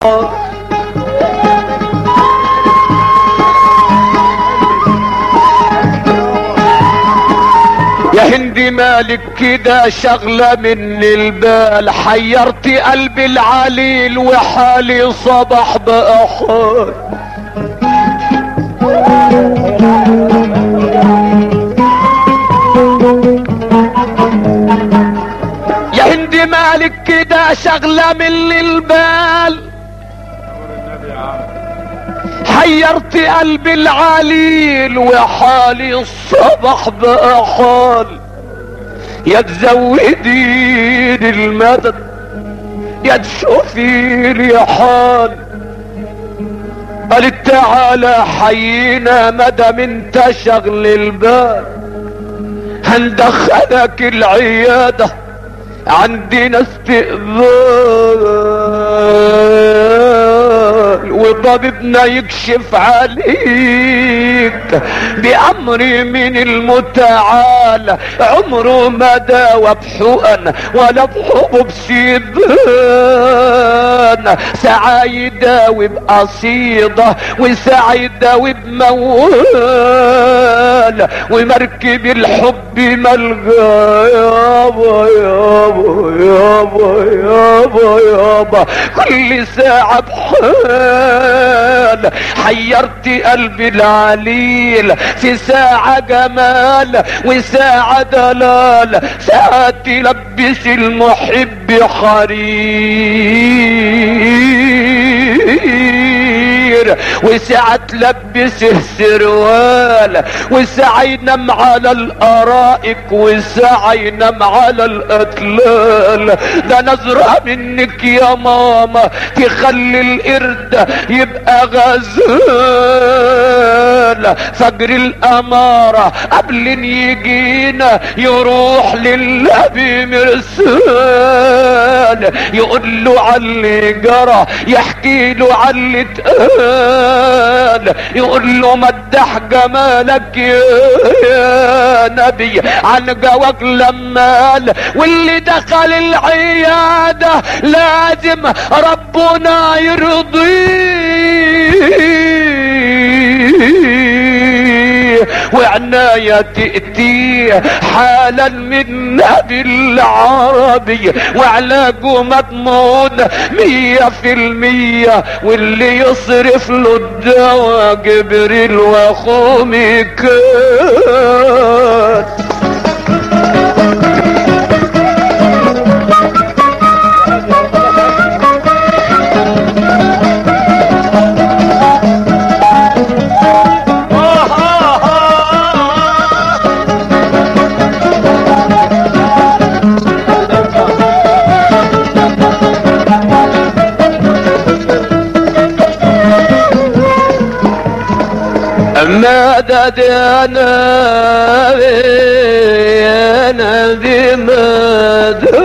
يا هندي مالك كده شغلة من البال حيرت قلبي العليل وحالي صبح بقى حال يا هندي مالك كده شغلة من البال حيرت قلبي العليل وحالي الصبح بقى حال يا تزودين المدد يا تشوفي لي حال قالت تعالى حيينا مدام انت شغل البال هندخلك العيادة عندنا استقبال وطبيبنا يكشف عليك بأمر من المتعال عمره ما داوى بحقن ولا بحبوب سيبان ساعة يداوي بقصيدة وساعة يداوي بموال ومركب الحب ملقى يابا يابا يابا يابا يابا كل ساعة بحال حيرت قلبي العليل في ساعة جمال وساعة دلال ساعة تلبس المحب حرير وساعة تلبسه سروال وساعة ينام على الارائك وساعة ينام على الاطلال ده نظرة منك يا ماما تخلي القرد يبقى غزال فجر الامارة قبل ان يجينا يروح للنبي مرسال يقول له على اللي جرى يحكي له على اللي اتقال يقول له مدح جمالك يا, يا نبي عن جواك لما قال واللي دخل العيادة لازم ربنا يرضيه وعناية تأتي حالا من نبي العربي وعلاجه مضمون مية في المية واللي يصرف له الدواء جبريل واخوه ميكال مدد يا نبي يا نبي مدد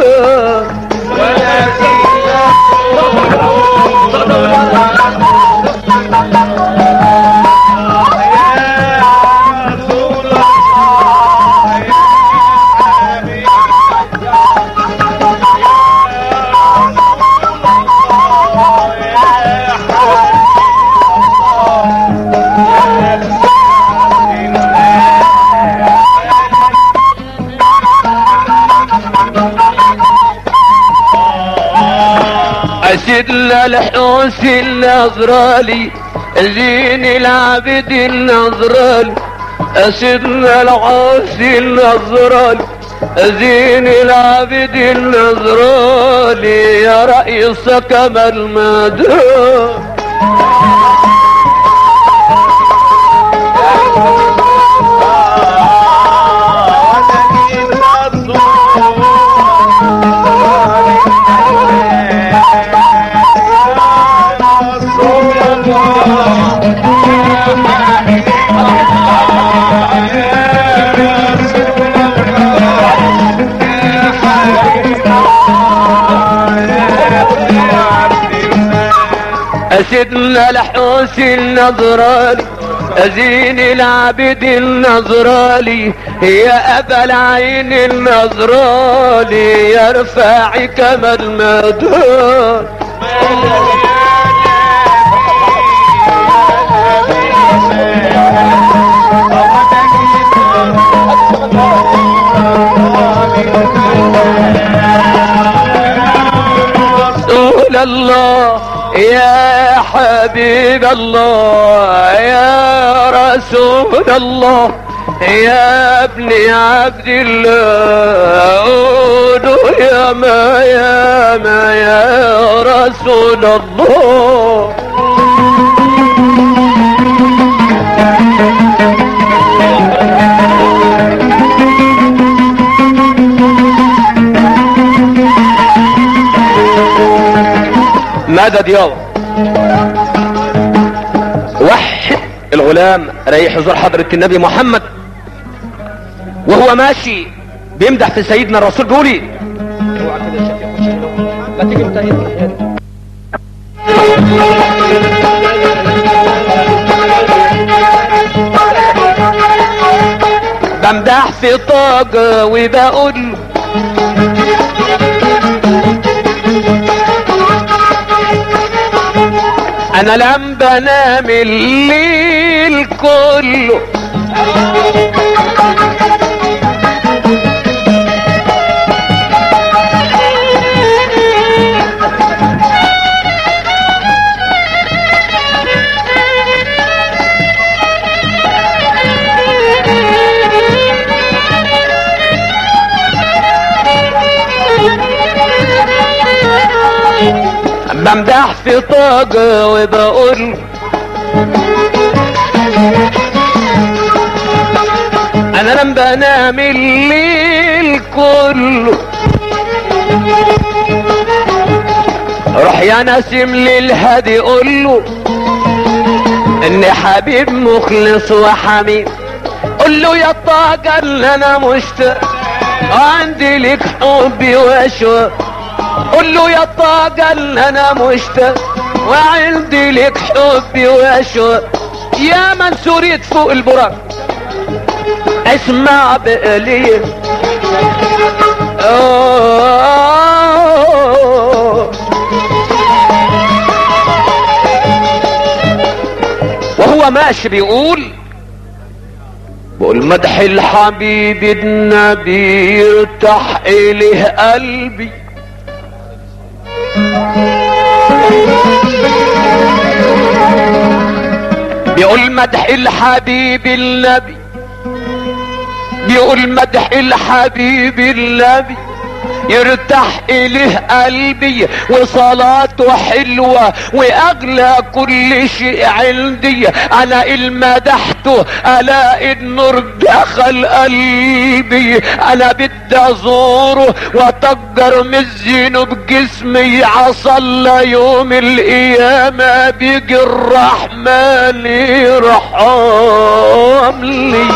سيدنا الحسين نظرالي زين العبد النظرالي سيدنا الحسين نظرالي زين العبد النظرالي يا رئيس كمال مدام سيدنا الحسين نظرالي زين العبد النظرالي يا ابا العين النظرالي يا رفاعي كما المدار الله يا حبيب الله يا رسول الله يا ابن عبد الله قولوا يا ما يا ما يا رسول الله مدد يابا وحد الغلام رايح يزور حضرة النبي محمد وهو ماشي بيمدح في سيدنا الرسول بيقول ايه اوعى كده الشيخ يخش هنا ما تيجي انت هنا بمدح في طاقة وبقول انا لم بنام الليل كله بمدح في طاقة وبقول انا لم بنام الليل كله روح يا نسيم للهادي قول له ان حبيب مخلص وحميد قول له يا طاقة اللي انا مشتاق عندي لك حبي واشواق قول له يا طاقة اللي انا مشتاق وعندي لك حبي واشواق يا من سريت فوق البراق اسمع بقليل آه. وهو ماشي بيقول بقول مدح الحبيب النبي يرتاح اليه قلبي بيقول مدح الحبيب النبي بيقول مدح الحبيب النبي يرتاح اليه قلبي وصلاته حلوة واغلى كل شيء عندي انا ان مدحته الاقي النور دخل قلبي انا بدي ازوره واتجر من الذنوب جسمي عصلى يوم القيامة بيجي الرحمن يرحم لي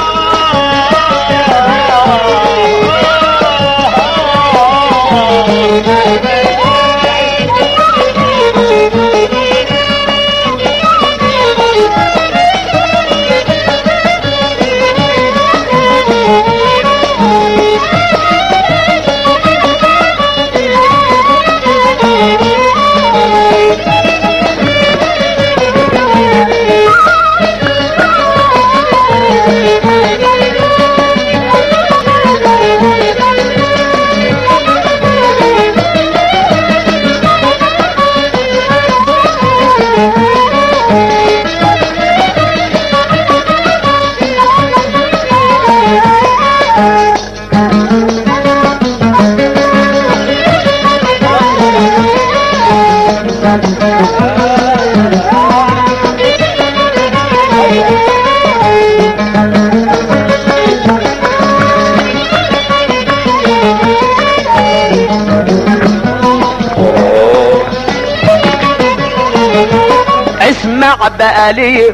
اسمع بقى ليه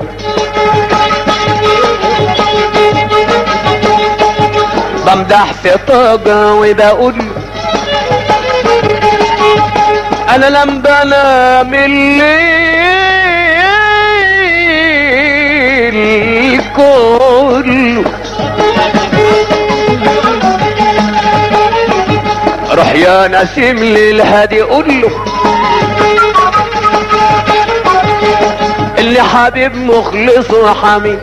بمدح في طاقة وبقول انا لم بنام الليل كله روح يا نسيم للهادي قول له اللي حبيب مخلص وحميد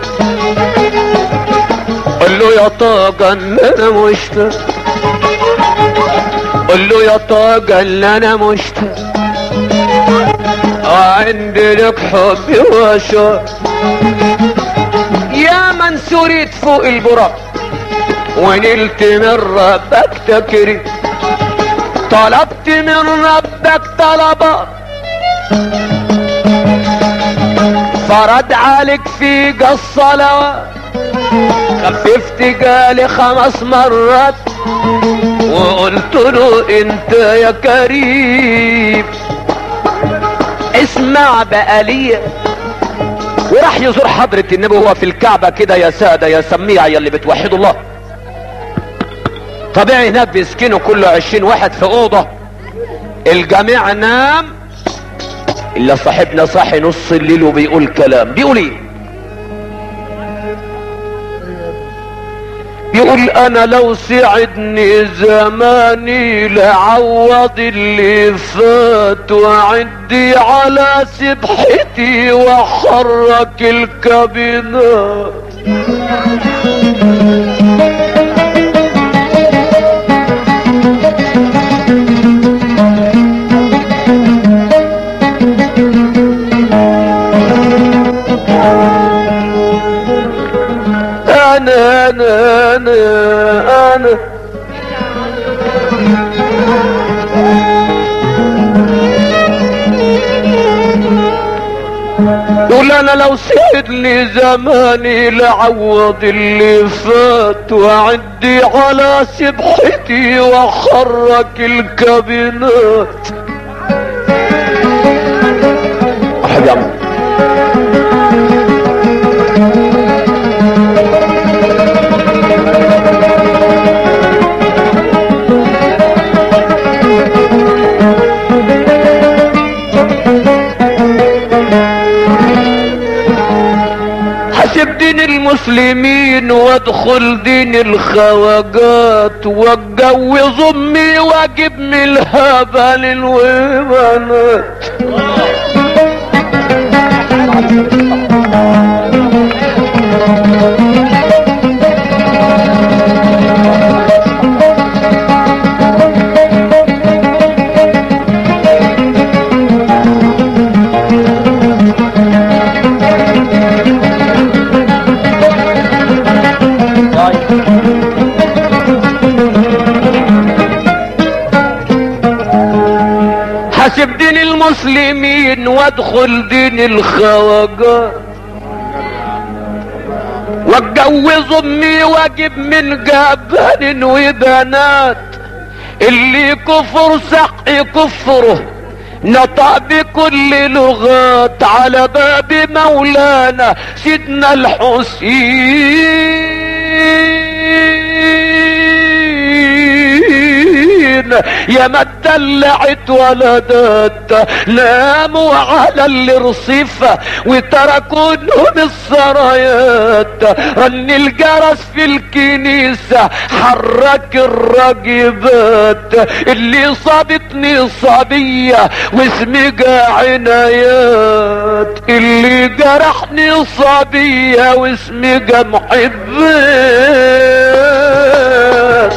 قل له يا طاقة ان انا مشتاق قل له يا طاقة ان انا مشتاق وعندي لك حبي وشوق يا من سريت فوق البراق ونلت من ربك تكريم طلبت من ربك طلبات فرد عليك في الصلوات خففت جالي خمس مرات وقلت له انت يا كريم اسمع بقى ليا وراح يزور حضرة النبي وهو في الكعبة كده يا سادة يا سميع يا اللي بتوحدوا الله طبيعي هناك بيسكنوا كل عشرين واحد في اوضة الجميع نام الا صاحبنا صاحي نص الليل وبيقول كلام بيقول ايه بيقول انا لو سعدني زماني لعوض اللي فات وعدي على سبحتي وحرك الكابينات انا انا انا انا يقول انا لو سيد لي زماني لعوض اللي فات وعدي على سبحتي وحرك الكابينات احب يا عم هسيب دين المسلمين وادخل دين الخواجات واتجوز امي واجيب من الهبل الومنات هسيب دين المسلمين وادخل دين الخواجات واتجوز امي واجيب من جبل وبنات اللي كفر سق كفره نطق بكل لغات على باب مولانا سيدنا الحسين يا ما اتدلعت ولدت ناموا على الرصيفة وتركوا لهم السرايات رن الجرس في الكنيسة حرك الراجبات اللي صابتني صبية واسمجا عنايات اللي جرحني صبية واسمجا محبات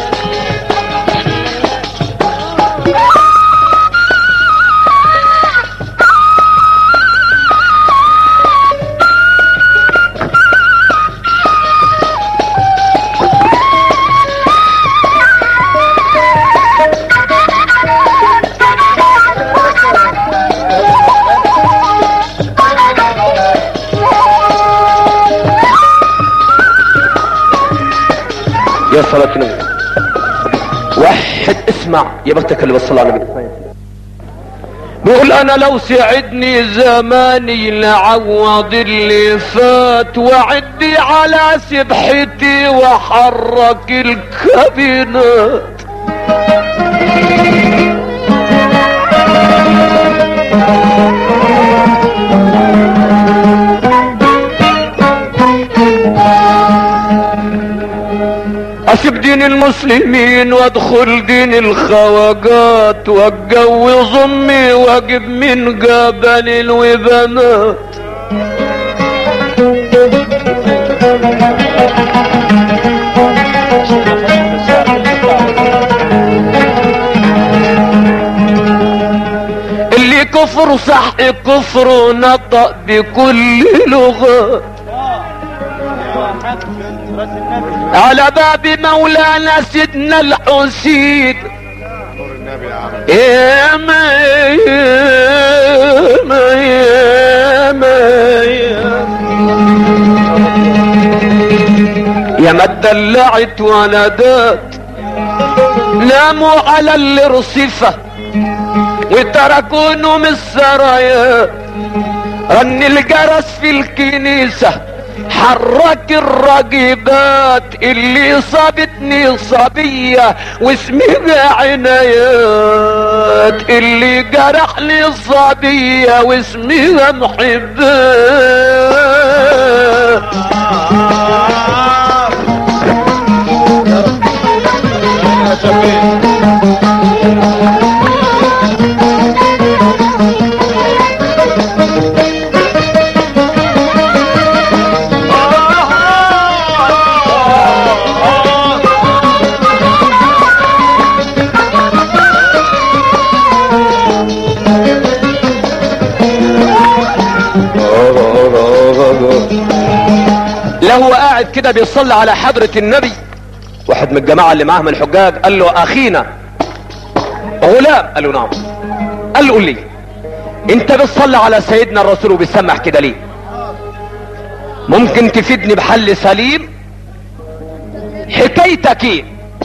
يا صلاة النبي واحد اسمع يا بختك اللي بصل على النبي بيقول انا لو سعدني زماني لعوض اللي فات وعدي على سبحتي وحرك الكابينات اسيب دين المسلمين وادخل دين الخواجات واتجوز امي واجيب من جبل الوبنات اللي كفر صح كفر نطق بكل لغة على باب مولانا سيدنا الحسين يا ما يا ما يا ما يا يا ما اتدلعت ولدات ناموا على الرصفة وتركونهم السرايا رن الجرس في الكنيسة حرك الرقيبات اللي صابتني صبية واسمها عنايات اللي جرحني صبية واسمها محبات لو هو قاعد كده بيصلي على حضرة النبي واحد من الجماعة اللي معاه من الحجاج قال له اخينا غلام قال له نعم قال له قول لي انت بتصلي على سيدنا الرسول وبتسمع كده ليه ممكن تفيدني بحل سليم حكايتك ايه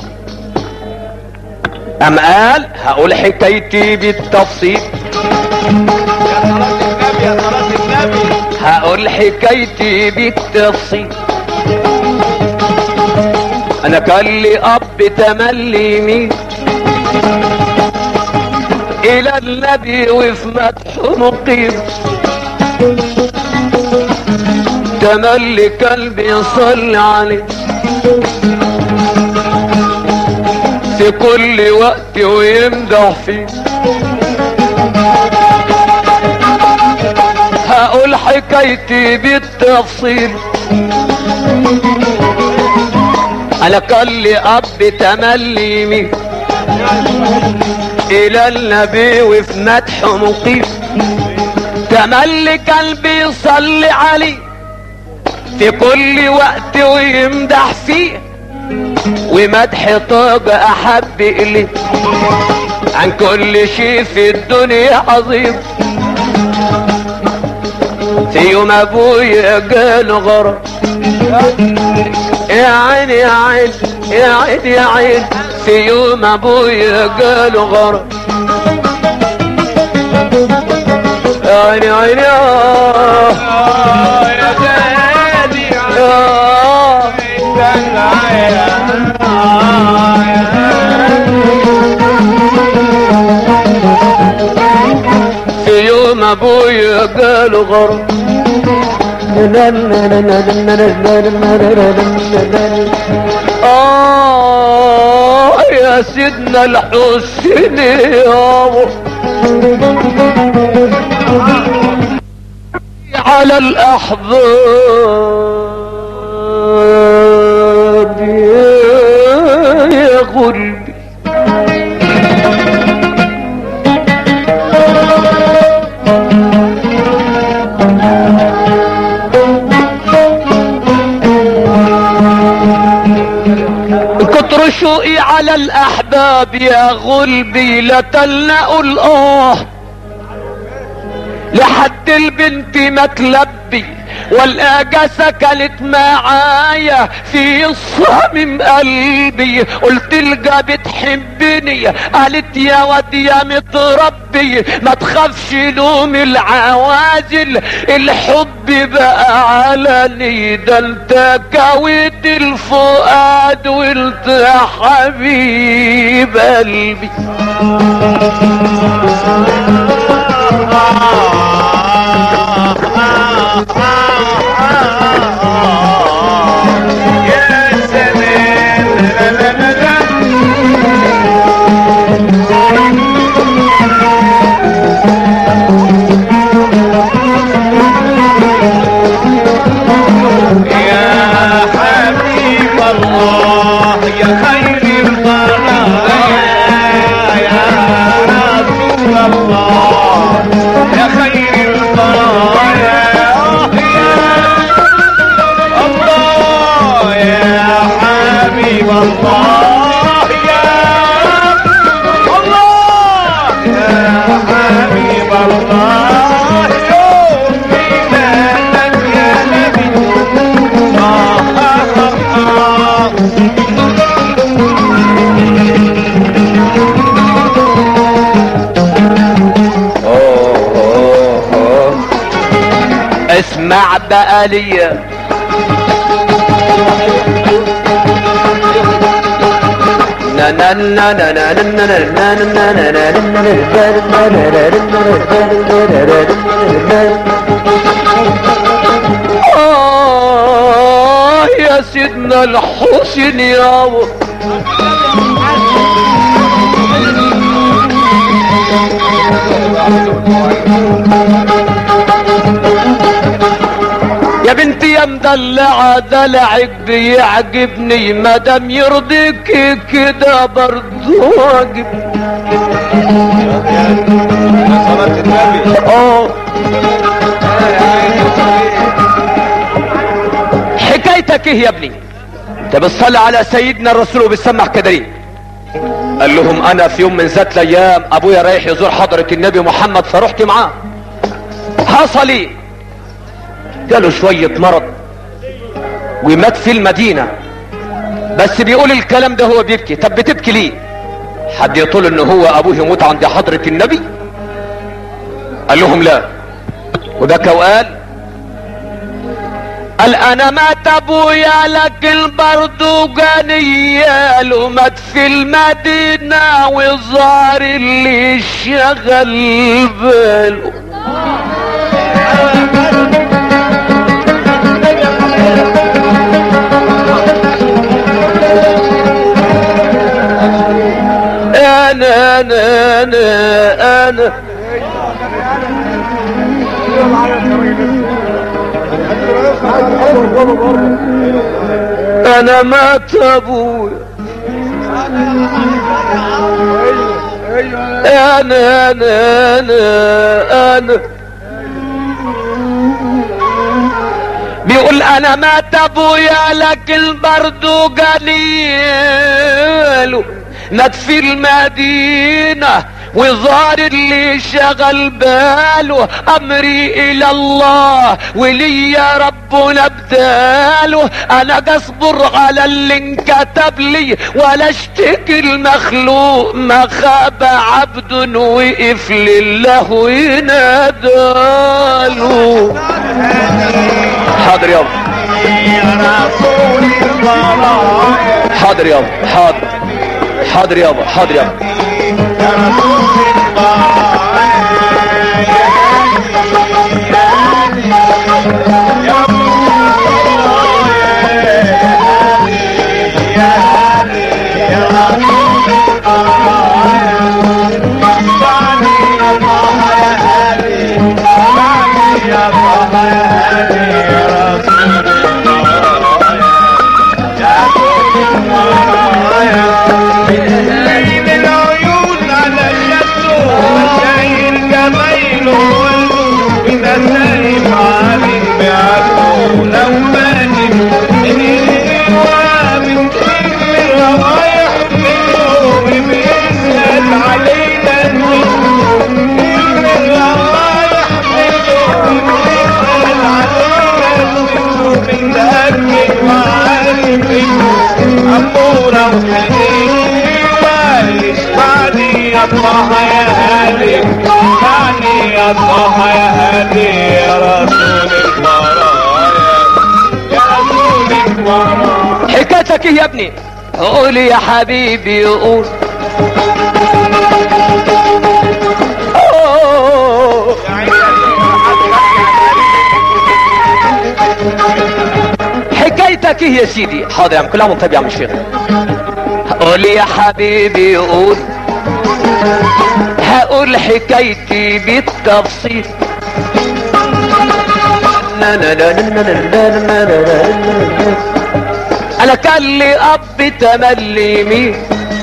ام قال هقول حكايتي بالتفصيل هقول حكايتي بالتفصيل انا كان لي اب تملي مين الى النبي وفي مدحه مقيم تملي قلبي يصلي عليه في كل وقت ويمدح فيه هقول حكايتي بالتفصيل انا كان لي اب تملي مين الى النبي وفي مدحه مقيم تملي قلبي يصلي عليه في كل وقت ويمدح فيه ومدح طاق احب اليه عن كل شيء في الدنيا عظيم في يوم ابويا قال غرام يا عين يا عين يا عين يا عين في يوم ابويا قال غرام يا عين يا عين يا في يوم ابويا قال غرام آه يا سيدنا الحسين يا على الأحباب يا قلبي كتر شوقي على الأحباب يا غلبي لتلنقوا الآه لحد البنت ما تلبي والآجة كانت معايا في صميم قلبي قلت لها بتحبني قالت يا واد يا متربي ما تخافش لوم العوازل الحب بقى علني ده انت كويت الفؤاد وانت يا حبيب قلبي يا خير البرايا يا رسول اسمع بقى ليا آه يا سيدنا الحسين يا و... يا بنتي يا مدلعة دلعك بيعجبني مادام يرضيك كده برضو واجب صلاة النبي اه حكايتك ايه يا ابني انت بتصلي على سيدنا الرسول وبتسمع كده ليه قال لهم انا في يوم من ذات الايام ابويا رايح يزور حضرة النبي محمد فرحت معاه حصل ايه جاله شوية مرض ومات في المدينة بس بيقول الكلام ده هو بيبكي طب بتبكي ليه حد يطول ان هو ابوه يموت عند حضرة النبي قال لهم لا وبكى وقال قال انا مات ابويا لكن برضو جانياله مات في المدينة والظهر اللي شغل باله انا انا انا انا انا مات ابويا انا انا انا انا بيقول انا مات ابويا لكن برضو جليله مات في المدينة وظهر اللي شغل باله امري الى الله ولي ربنا بداله انا اصبر على اللي انكتب لي ولا اشتكي المخلوق ما خاب عبد وقف لله ويناداله حاضر يابا حاضر يابا حاضر حاضر يابا حاضر يابا ليل العيون على شكله وشايل جمايله وقلبه إذا سايب عامل بعقله لو ماتت من الهوا من كل الروايح منه وبيسأل علينا منه كل الروايح منه وبيسأل علينا منه بنتأكد وعارف إنه أمورة وحنين اسمعني يا طه يا هادي اسمعني يا طه يا هادي يا رسول البرايا يا رسول البرايا حكايتك ايه يا ابني قول يا حبيبي قول أوه. حكايتك ايه يا سيدي حاضر يا عم كل عام وانت طيب يا عم الشيخ قول يا حبيبي قول هقول حكايتي بالتفصيل انا كان لي اب تملي مين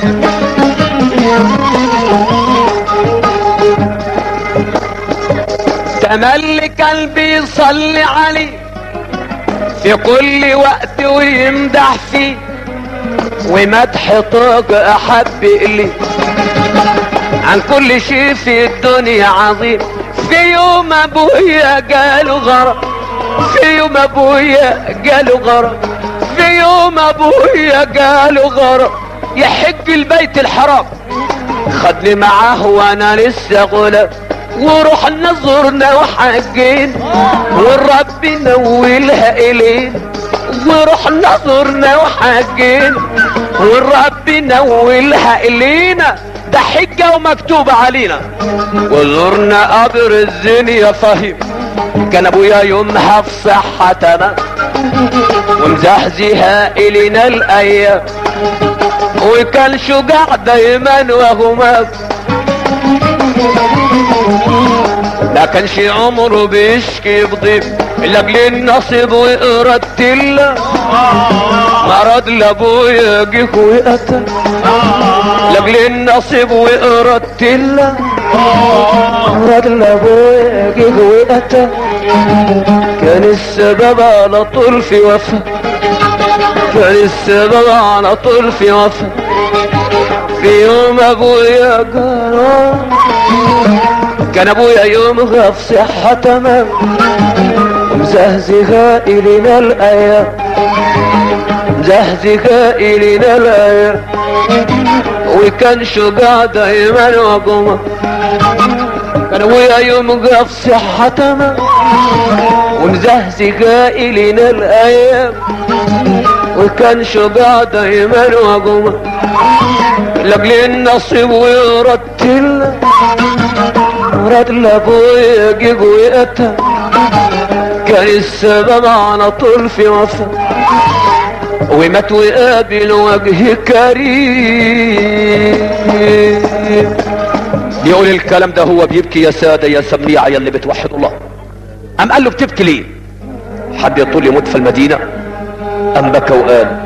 تملي كان بيصلي عليه في كل وقت ويمدح فيه ومدح طاق احب الي عن كل شيء في الدنيا عظيم في يوم ابويا جاله غرام في يوم ابويا جاله غرام في يوم ابويا جاله غرام يحج البيت الحرام خدني معاه وانا لسه غلام ورحنا زرنا وحجين والرب نولها إلينا ورحنا زرنا وحجين والرب نولها إلينا ده حجة ومكتوب علينا وزرنا قبر الزين يا فهيم كان ابويا يومها في صحة تمام ومزحزها الينا الايام وكان شجاع دايما وهو مات ما كانش عمره بيشكي بضيف لاجل النصيب وإرادة الله مرض لابويا جه وقتل لاجل النصيب وإرادة الله مرض لابويا جه وقتل كان السبب على طول في وفاة كان السبب على طول في وفاة في يوم ابويا جرى كان ابويا يومها في صحة تمام ومزهزها الينا الايام مزهزها الينا الايام وكان شجاع دايما وقوما كان ابويا يومها في صحة تمام ومزهزها الينا الايام وكان شجاع دايما وقوما لاجل النصيب ويرتل مراد لابويا جيج وقتها كان السبب على طول في وفا ومات وقابل وجه كريم بيقول الكلام ده هو بيبكي يا سادة يا سميعة يا اللي بتوحدوا الله أم قال له بتبكي ليه حد يطول يموت في المدينة أم بكى وقال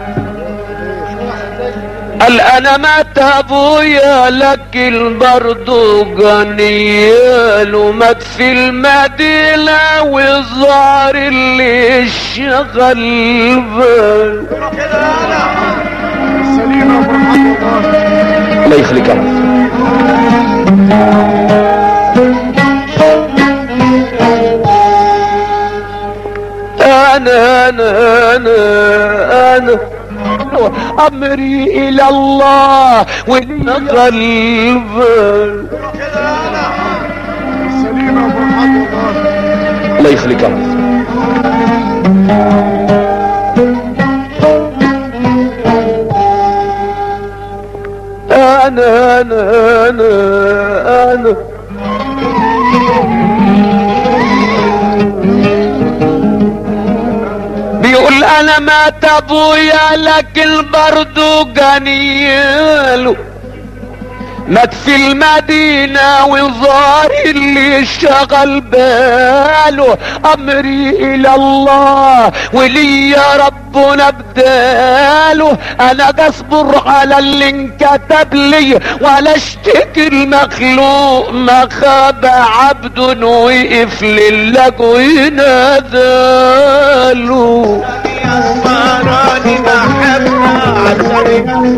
قال انا مات ابويا لكن برضو جنيال ومات في المدينة والظهر اللي شغل بال الله يخليك يا رب انا انا انا انا امري الى الله والقلب الله يخليك يا رب انا انا انا انا بيقول انا مات ابويا لكن برضو جنيله مات في المدينة والظاهر اللي شغل باله امري الى الله ولي ربنا بداله انا بصبر على اللي انكتب لي ولا اشتكي المخلوق ما خاب عبد وقف للجو يناداله أسمراني محبة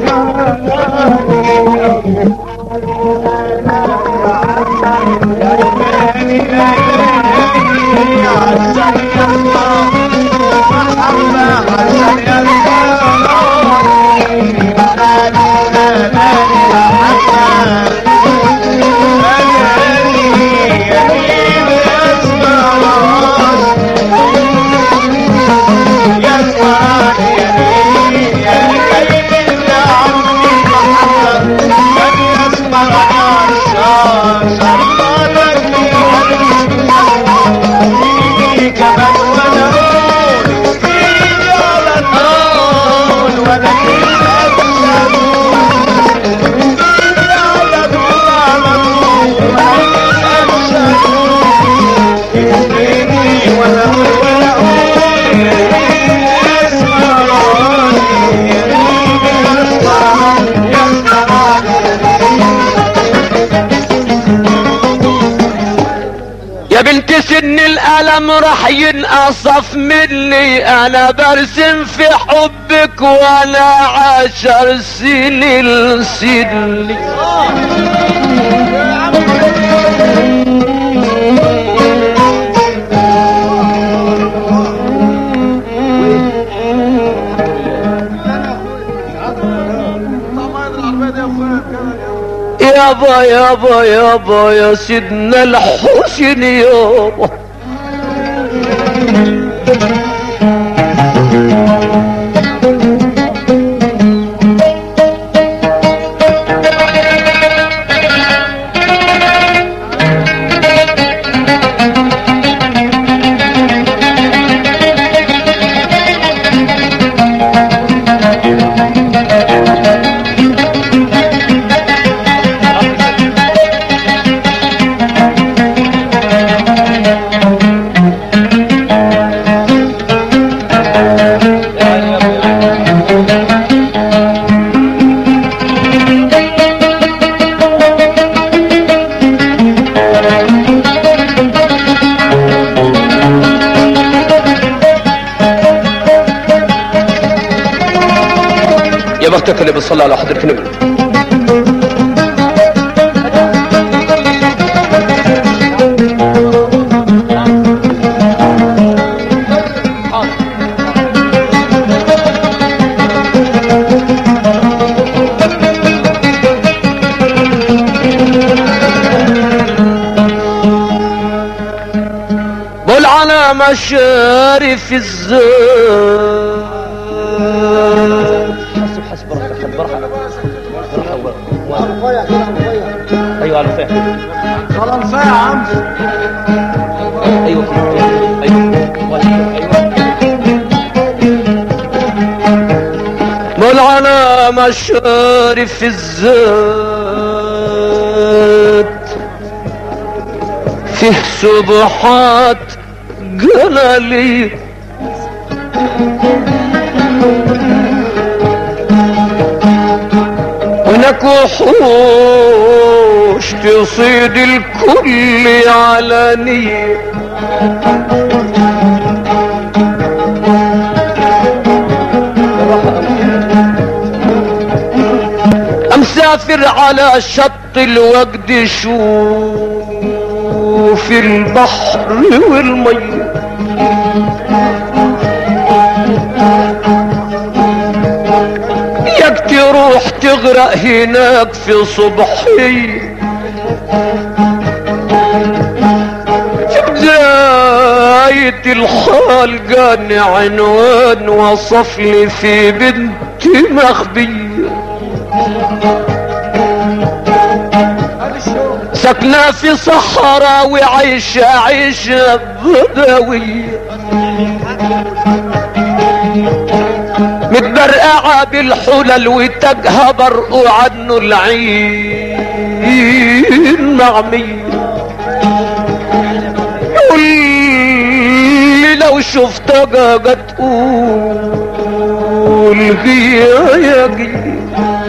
يا بنت سن الألم راح ينقصف مني أنا برسم في حبك وأنا عشر سنين سني يا يابا يابا يابا يا سيدنا الحسين يابا يا بختك اللي بتصلي على حضرة النبي بقول على مشارف الزاد حسب حسب برحب برحب برحب ايوه على فهم خلاص يا عم ايوه فهم. ايوه ايوه بقول على مشارف الزاد فيه سبحات جلالي هناك وحوش تصيد الكل علانية مسافر على شط الوجد شوف البحر والمي ياك تروح تغرق هناك في صبحي في بداية الحال جاني عنوان وصف لي في بنت مخبيه ساكنة في صحراء وعيشة عيشة بدوية متبرقعة بالحلل وتاجها برقوا عنه العين معمية يقول لي لو شفتها تقول هي يا جي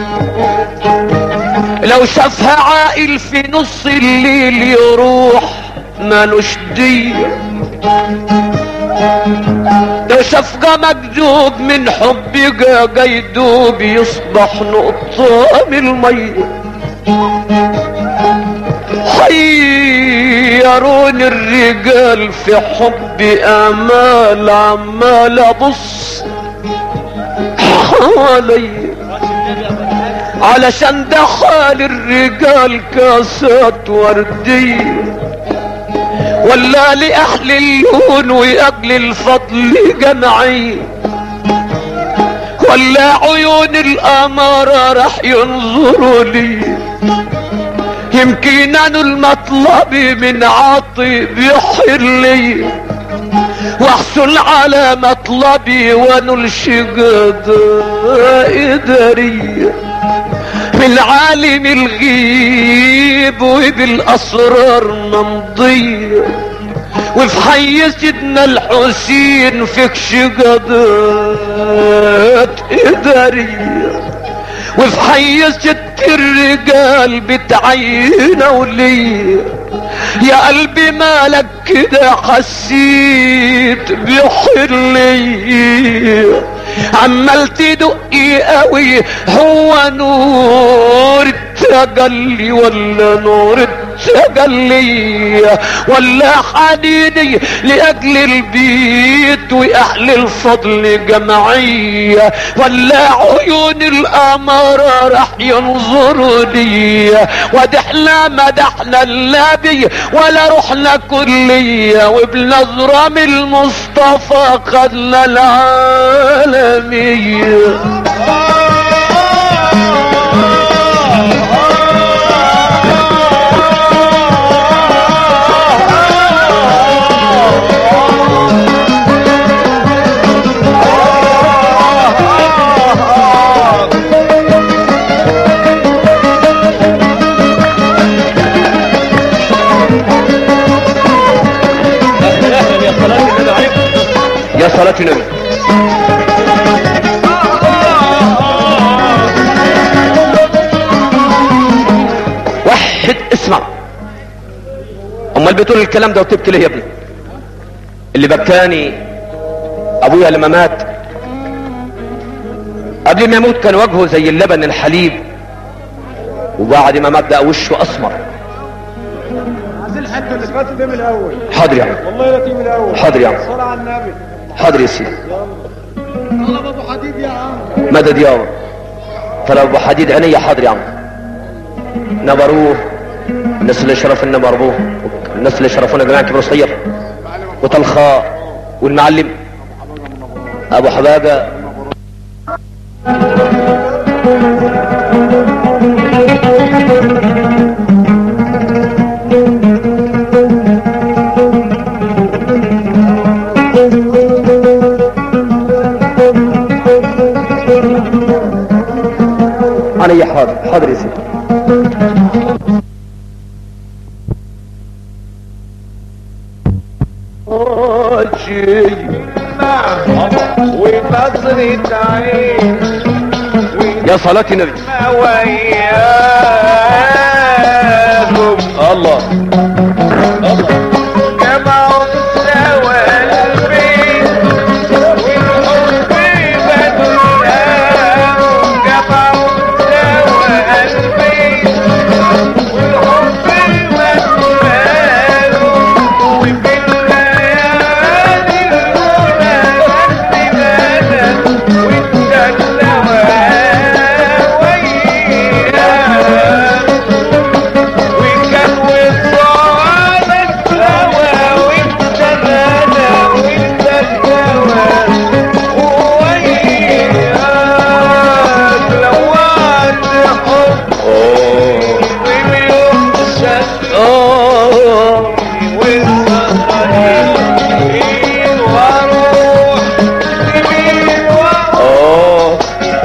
لو شافها عائل في نص الليل يروح مالوش دي لو شافها مكذوب من حب جا جيدوب يصبح نقطة من المية حيرون الرجال في حب امال عمال ابص حوالي علشان دخل الرجال كاسات وردية ولا لأهل اللون وأجل الفضل جمعي ولا عيون الأمارة راح ينظروا لي يمكن أنا المطلب من عاطي بيحر لي واحصل على مطلبي ونلشي قدائرية من عالم الغيب وبالاسرار ممضية وفي حي سيدنا الحسين فيك شقدات ادارية وفي حي ست الرجال بتعينه وليه يا قلبي مالك كده حسيت بحلي عمال تدقي قوي هو نور التجلي ولا نور شغل لي ولا حنيني لاجل البيت واهل الفضل جمعية ولا عيون الامارة راح ينظروا لي ودحنا مدحنا النبي ولا رحنا كلية وبنظرة من المصطفى خدنا العالمية يا صلاة النبي وحد اسمع امال بتقول الكلام ده وتبكي ليه يا ابني اللي بكاني ابويا لما مات قبل ما يموت كان وجهه زي اللبن الحليب وبعد ما مات بقى وشه اسمر عايزين الحته اللي فاتت دي من الاول حاضر يا عم والله لا تيجي من الاول حاضر يا عم صلاه على النبي حاضر يا سيدي طلب ابو حديد يا عم مدد يابا طلب ابو حديد عينيا حاضر يا عم نبروه الناس اللي شرف نبروه الناس اللي شرفونا جماعة كبر صغير وطلخاء والمعلم ابو حبابة علي حاضر حاضر يا سيدي ونظرة عين يا صلاة النبي وياكم الله جمعوا سوا البيت والحب بدناهم جمعوا سوا البيت والحب بدناهم وفي الليالي الأولى نسينانا واتدلى وياهم وكان وصال السوا وانت انا وانت الهوى وياك لوعت حب واليوم شد والسهرين واروح سنين واروح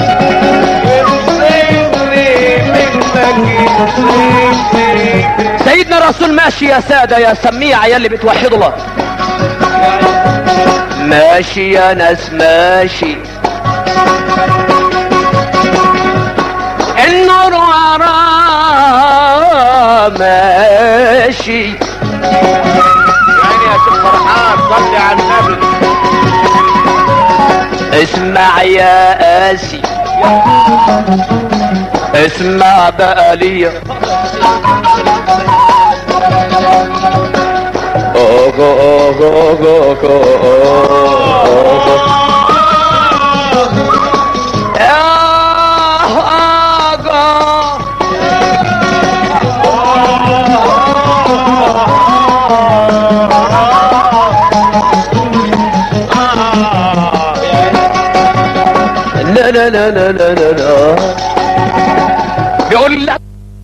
وتصيبني منك يصيبني سيدنا رسول ماشي يا سادة يا سميع يا اللي بتوحدوا الله ماشي يا ناس ماشي النور وراه ماشي يعني يا شيخ فرحان صلي على النبي اسمع يا قاسي اسمع بقى ليا أوه أوه أوه أوه أوه أوه. آه آه لا لا لا لا لا لا لا بيقول لك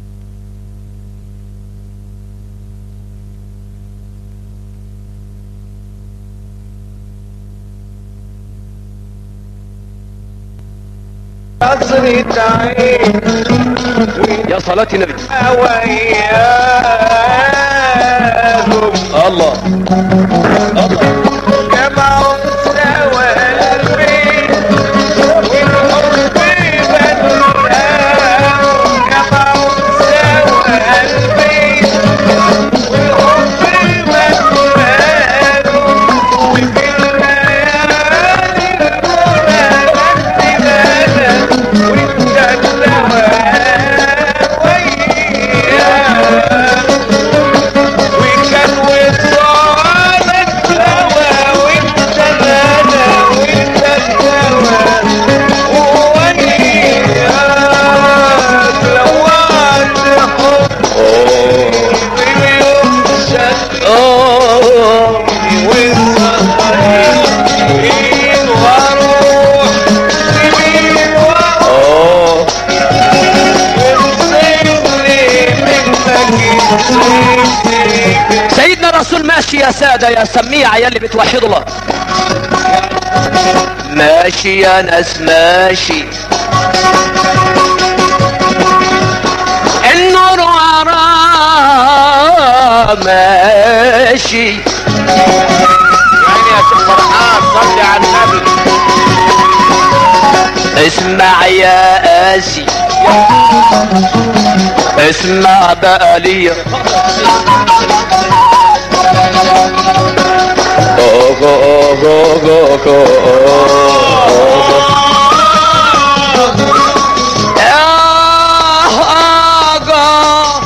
نظرة عين يا صلاة النبي وياهم الله جمعوا سوا البيت والحب بدناهم جمعوا سوا البيت والحب بدناهم وفي الليالي الأولى نسينانا وانت الهوى وياهم سيدنا الرسول ماشي يا سادة يا سميع يا اللي بتوحدوا الله ماشي يا ناس ماشي النور وراه ماشي يعني يا شيخ فرحان صلي على النبي اسمع يا قاسي اسمع بقى ليا أوه أوه أوه أوه أوه. آه آه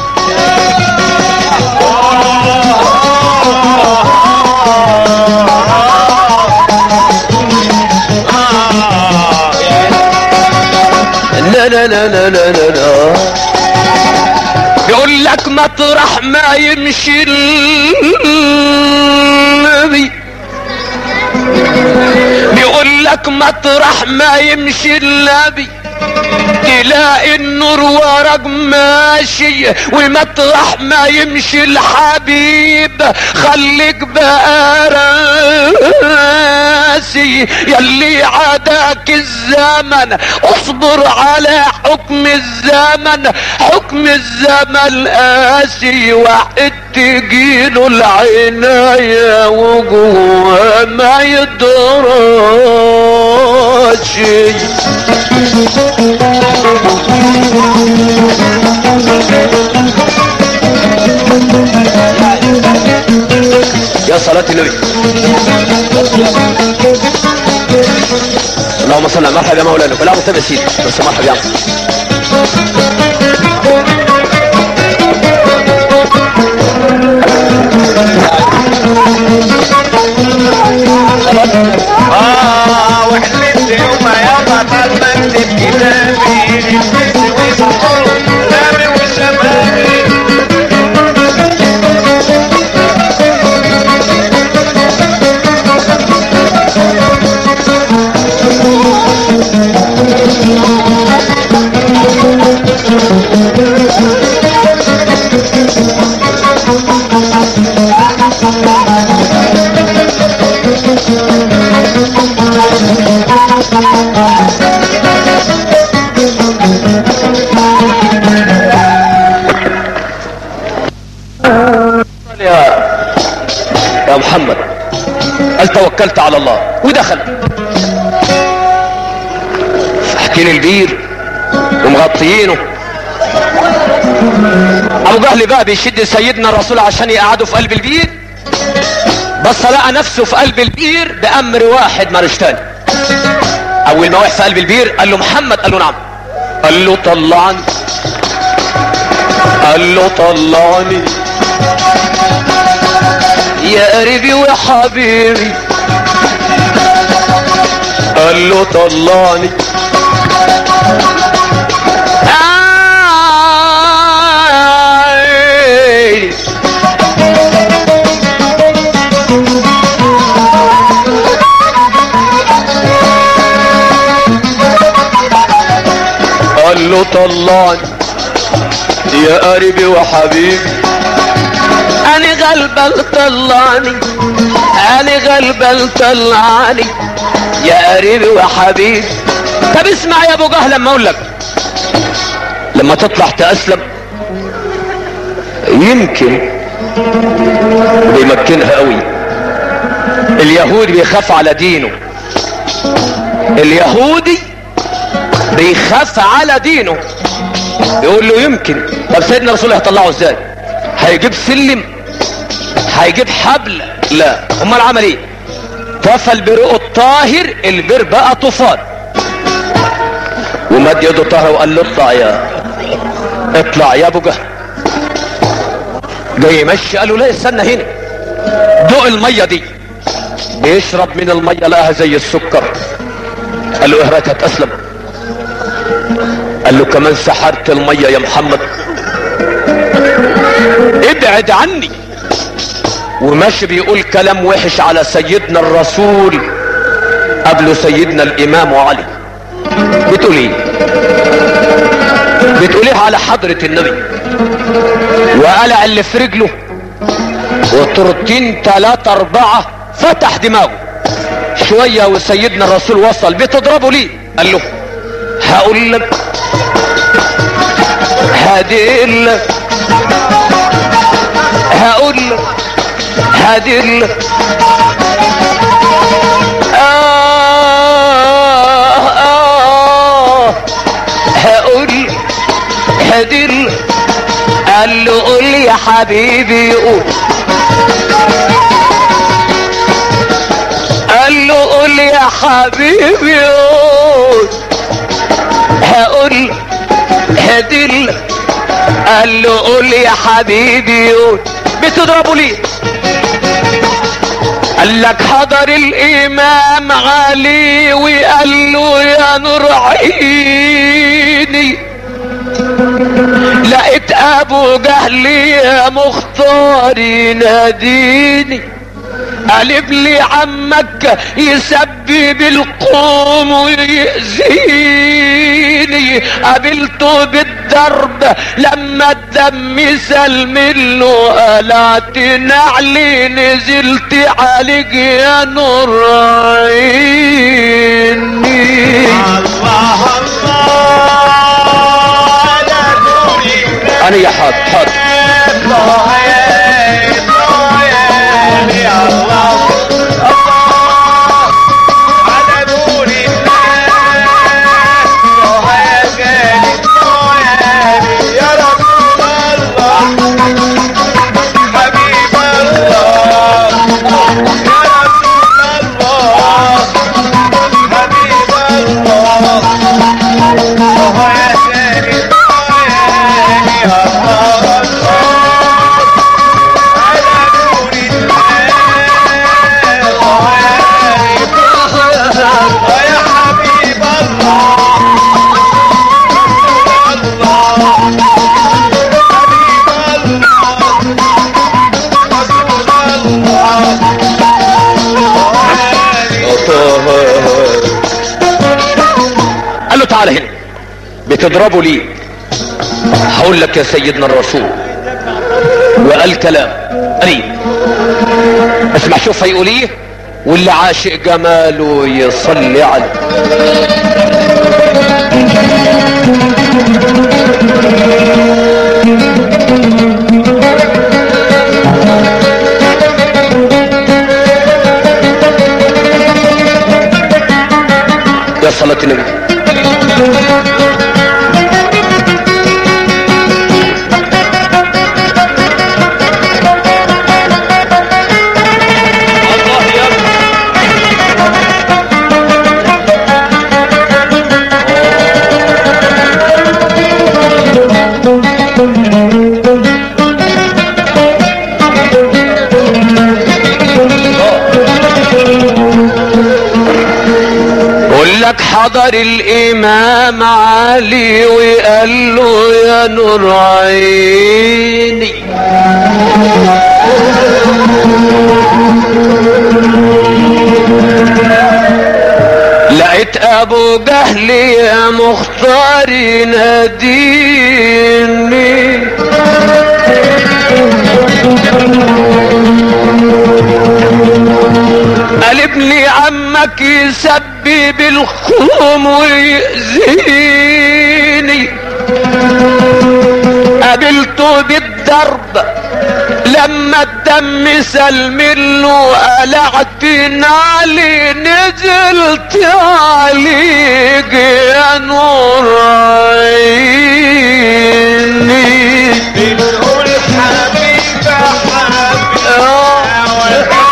لا لا لا لا لا لا لا يقول لك مطرح ما يمشي النبي بيقول لك مطرح ما يمشي النبي تلاقي النور ورق ماشي ومطرح ما يمشي الحبيب خليك بقى راسي يلي عداك الزمن اصبر على حكم الزمن حكم الزمن قاسي واحد تجيله العناية وجوه ما يدراش يا صلاة النبي اللهم صل على مرحبا يا مولانا كلها مستمع سيدي بس مرحبا يا عم. اه وحلفت يوم يا بطل بكتب كتابي نفسي وصحور نامي وشبابي يا يا محمد قال توكلت على الله ودخل فحكين البير ومغطيينه ابو جهل بقى بيشد سيدنا الرسول عشان يقعده في قلب البير بس لقى نفسه في قلب البير بامر واحد مالوش تاني اول ما وقع في قلب البير قال له محمد قال له نعم قال له طلعني قال له طلعني يا قريبي وحبيبي قال له طلعني آي. قال له طلعني يا قريبي وحبيبي انا غلبان طلعني انا غلبان طلعني يا قريبي وحبيبي طب اسمع يا ابو جهل لما اقول لك لما تطلع تأسلم يمكن بيمكنها قوي اليهودي بيخاف على دينه اليهودي بيخاف على دينه يقول له يمكن طب سيدنا رسول الله هيطلعه ازاي هيجيب سلم هيجيب حبل لا امال عمل ايه طفى البرق الطاهر البر بقى طوفان ومد يده طاهر وقال له اطلع يا اطلع يا ابو جهل جاي يمشي قال له لا استنى هنا دوق الميه دي بيشرب من الميه لقاها زي السكر قال له اهرات هتأسلم قال له كمان سحرت الميه يا محمد ابعد عني وماشي بيقول كلام وحش على سيدنا الرسول قبله سيدنا الامام علي بتقول ايه بتقول ايه على حضرة النبي وقلع اللي في رجله وطرتين تلاتة اربعة فتح دماغه شوية وسيدنا الرسول وصل بتضربه ليه قال له هقول لك هدل لك هقول لك هدل لك آه آه هقول هدل قال له قول يا حبيبي قول قال له قول يا حبيبي قول هقول هدل قال له قول يا حبيبي قول بتضربوا ليه قال لك حضر الامام علي وقال له يا نور عيني لقيت ابو جهل يا مختار يناديني قلب لي عمك يسبب القوم ويأذيني قابلته بالضرب لما الدم سل منه قلعت نعلي نزلت عليك يا نور عيني الله الله على نور انا يا حاضر حاضر الله يا الله يا الله الله على نور الله يا غالي الله يا غالي يا رسول الله حبيب الله يا رسول الله حبيب الله الله يا غالي الله يا غالي الله الله على نور الله الله يا حبيب الله الله حبيب الله رسول الله قال له تعالى هنا بتضربه ليه هقول لك يا سيدنا الرسول وقال كلام قريب اسمع شوف هيقول ايه واللي عاشق جماله يصلي عليه يا صلاة النبي الله يا قول لك حضر الامام علي وقال له يا نور عيني لقيت ابو جهل يا مختار يناديني قال ابني عمك يسبب الخوم ويأذيني قابلته بالضرب لما الدم سل منه قلعت نعلي نزلت عليك يا نور عيني بنقول حبيبة حبيبة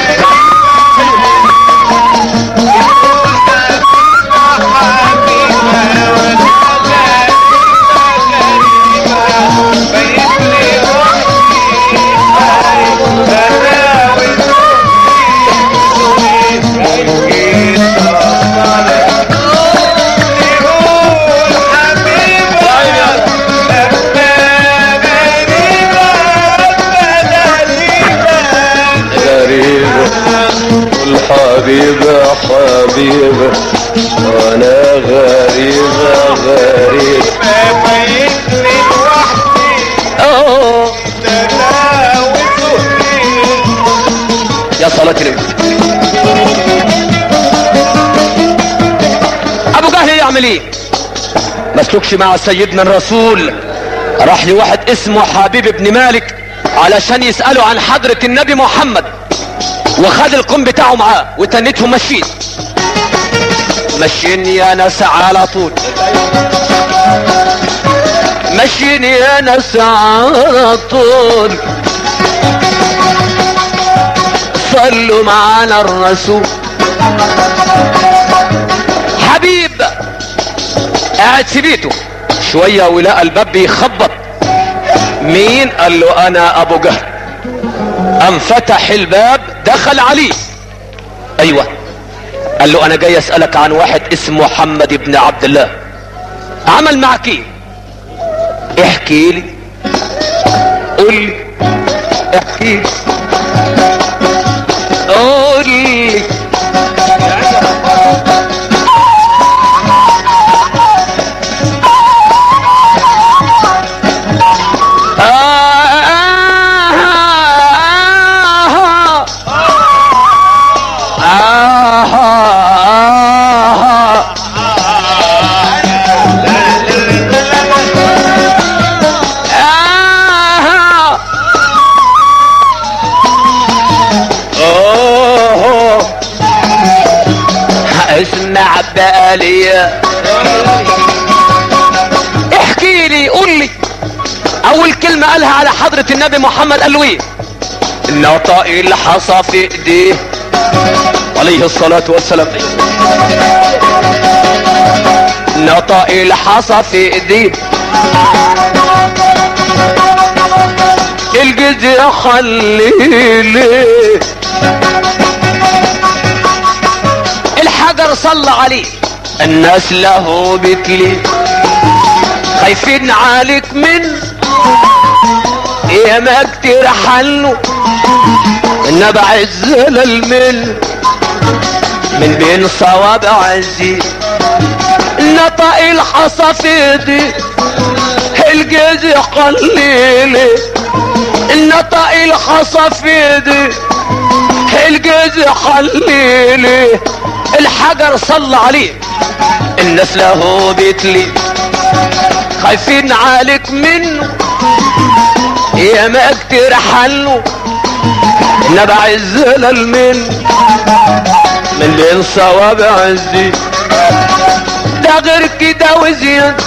غريبة والحبيبة حبيبة وانا غريبة غريبة اه صلاة النبي ابو جهل يعمل ايه ما سلكش مع سيدنا الرسول راح لواحد اسمه حبيب بن مالك علشان يسأله عن حضرة النبي محمد وخد القوم بتاعه معاه وتنتهم ماشيين ماشيين يا ناس على طول ماشيين يا ناس على طول صلوا معانا الرسول حبيب قاعد في بيته شوية ولقى الباب بيخبط مين قال له انا ابو جهل قام فتح الباب دخل عليه ايوه قال له انا جاي اسألك عن واحد اسمه محمد بن عبد الله عمل معك ايه احكي لي قول لي احكي لي قول لي آه آه آه آه أوه. اسمع بقى لي احكي لي قول لي اول كلمة قالها على حضرة النبي محمد قال له ايه نطق الحصى في ايديه عليه الصلاة والسلام نطق الحصى في ايديه الجزية خليلي الحجر صلى عليه الناس له بتلي خايفين عليك من يا ما كتير حلو النبع الزلل من من بين صوابع الزين نطق الحصى في ايدي الجزي قليلي نطق الحصى في ايدي الجزي قليلي الحجر صلى عليه الناس له بيتلي خايفين عليك منه يا ما كتير حلو نبع الزلل من من بين صوابع الزين ده غير كده وزياد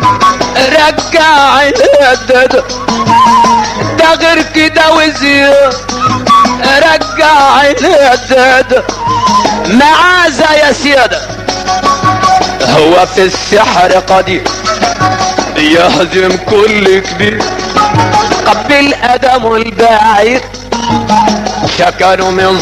رجع الهدد ده غير كده وزياد رجع الهدد معاذا يا سيادة هو في السحر قدير يهزم كل كبير قبل ادم البعير شكنوا من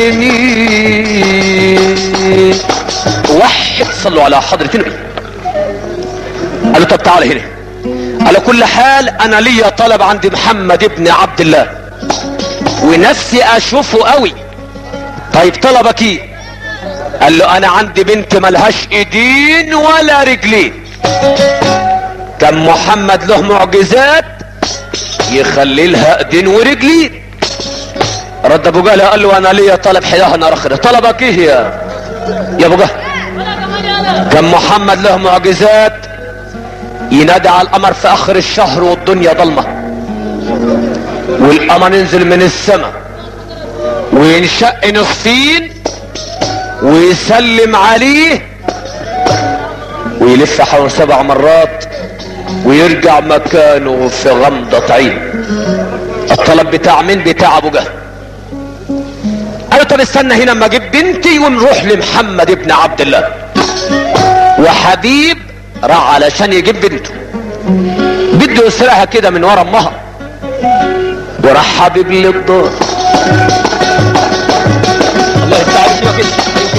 ظالمين وحد صلوا على حضرة النبي قالوا طب تعال هنا على كل حال انا ليا طلب عند محمد ابن عبد الله ونفسي اشوفه قوي طيب طلبك ايه قال له انا عندي بنت ملهاش ايدين ولا رجلين كان محمد له معجزات يخلي لها ايدين ورجلين رد ابو جهل قال له انا ليا طلب حياه نار اخره طلبك ايه يا يا ابو جهل كان محمد له معجزات ينادي على القمر في اخر الشهر والدنيا ضلمه والقمر ينزل من السماء وينشق نصفين ويسلم عليه ويلف حوالي سبع مرات ويرجع مكانه في غمضة عين الطلب بتاع مين بتاع ابو جهل قالوا طب استنى هنا اما اجيب بنتي ونروح لمحمد ابن عبد الله وحبيب راح علشان يجيب بنته بده يسرقها كده من ورا امها وراح حبيب للدار الله يفتح عليك كده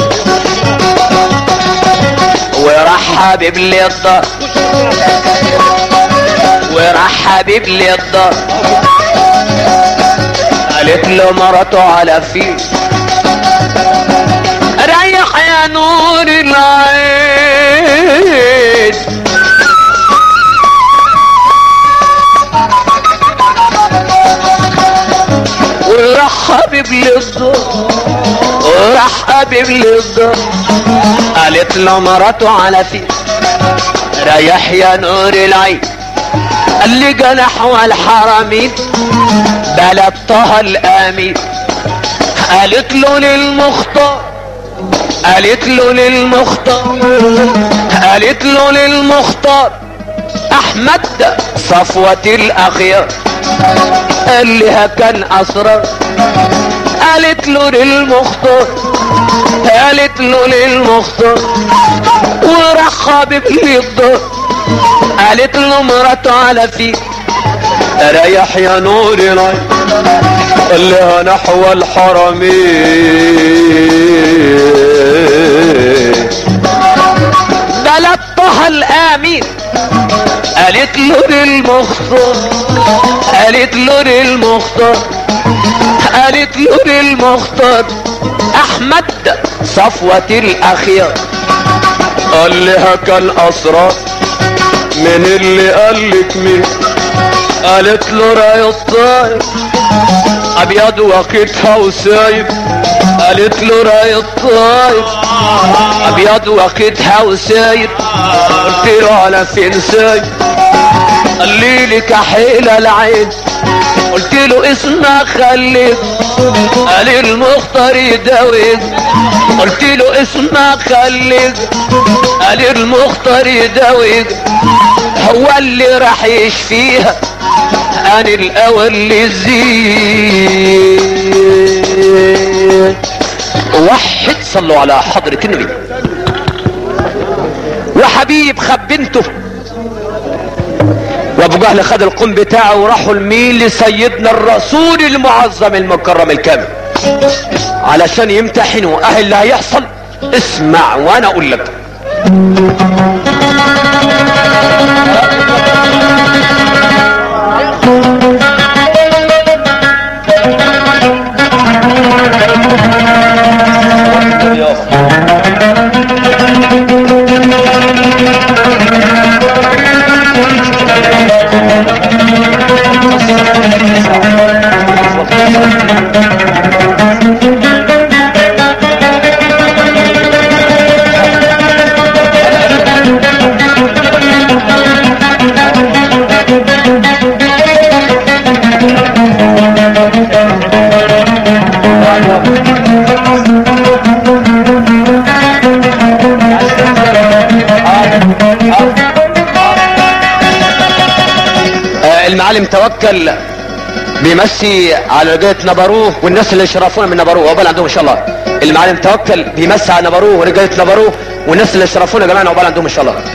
وراح حبيب للدار وراح حبيب للدار قالت له مرته على فيه ريح يا نور العين وراح حبيب حبيب للدار وراح حبيب للدار قالت له مراته على فين ريح يا نور العين قال لي جنح والحرمين بلد طه الامين قالت له للمختار قالت له للمختار قالت له للمختار احمد صفوة الاخيار قال لها كان اسرار قالت له للمختار قالت له للمختار وراح حبيب لي الدار قالت له مراته على فيه ريح يا نور العين قال لها نحو الحرمين بلد طه الامين قالت له للمختار قالت له للمختار قالت له للمختار احمد صفوة الاخيار قال لها كان اسرار من اللي قالك مين قالت له راي الطاير ابيض واخدها وسايب قالت له راي الطاير ابيض واخدها وسايب قلت له على فين سايب قال لي لك حيلة العين قلت له اسمع خليك قال المختار يداويك قلت له اسمع خليك قال المختار يداويك هو اللي راح يشفيها انا الاول اللي زين وحد صلوا على حضرة النبي وحبيب خب بنته وابو جهل خد القوم بتاعه وراحوا لمين لسيدنا الرسول المعظم المكرم الكامل علشان يمتحنوا اهل اللي هيحصل اسمع وانا اقول لك آه، المعلم توكل بيمسي على رجالة نبروه والناس اللي شرفونا من نبروه عقبال عندهم ان شاء الله المعلم توكل بيمسي على نبروه ورجالة نبروه والناس اللي شرفونا يا جماعه عقبال عندهم ان شاء الله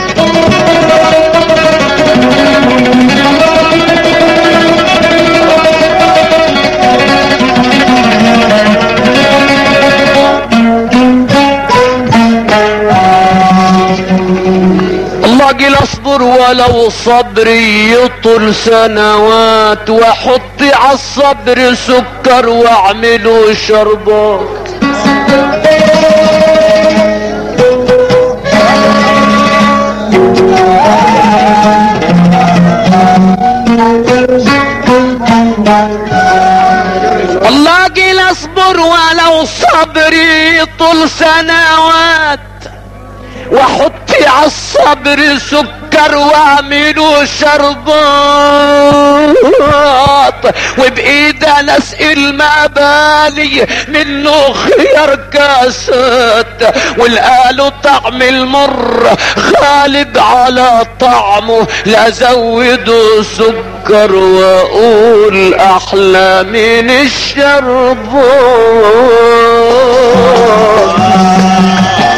الله جيل اصبر ولو صبري يطول سنوات واحط على الصبر سكر واعمله شربات الله جيل اصبر ولو صبري يطول سنوات واحطي على الصبر سكر واعمله شربات وبايد انا اسقي المبالي منه خيار كاسات والقالوا طعم المر غالب على طعمه لا زوده سكر واقول احلى من الشربات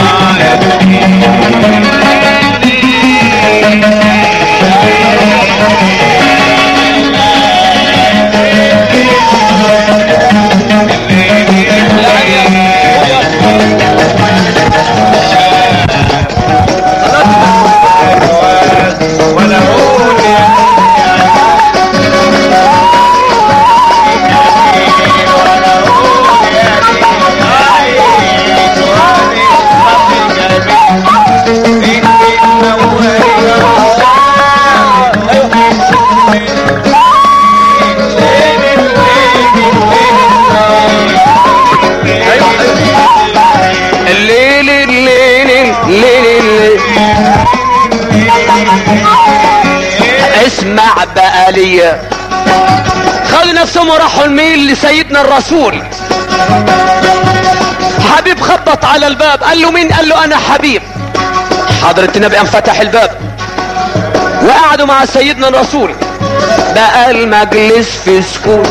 ولا اقول يا ولا اقول يا جماعة بقالية خدوا نفسهم وراحوا الميل لسيدنا الرسول حبيب خبط على الباب قال له مين قال له انا حبيب حضرة النبي قام فتح الباب وقعدوا مع سيدنا الرسول بقى المجلس في سكوت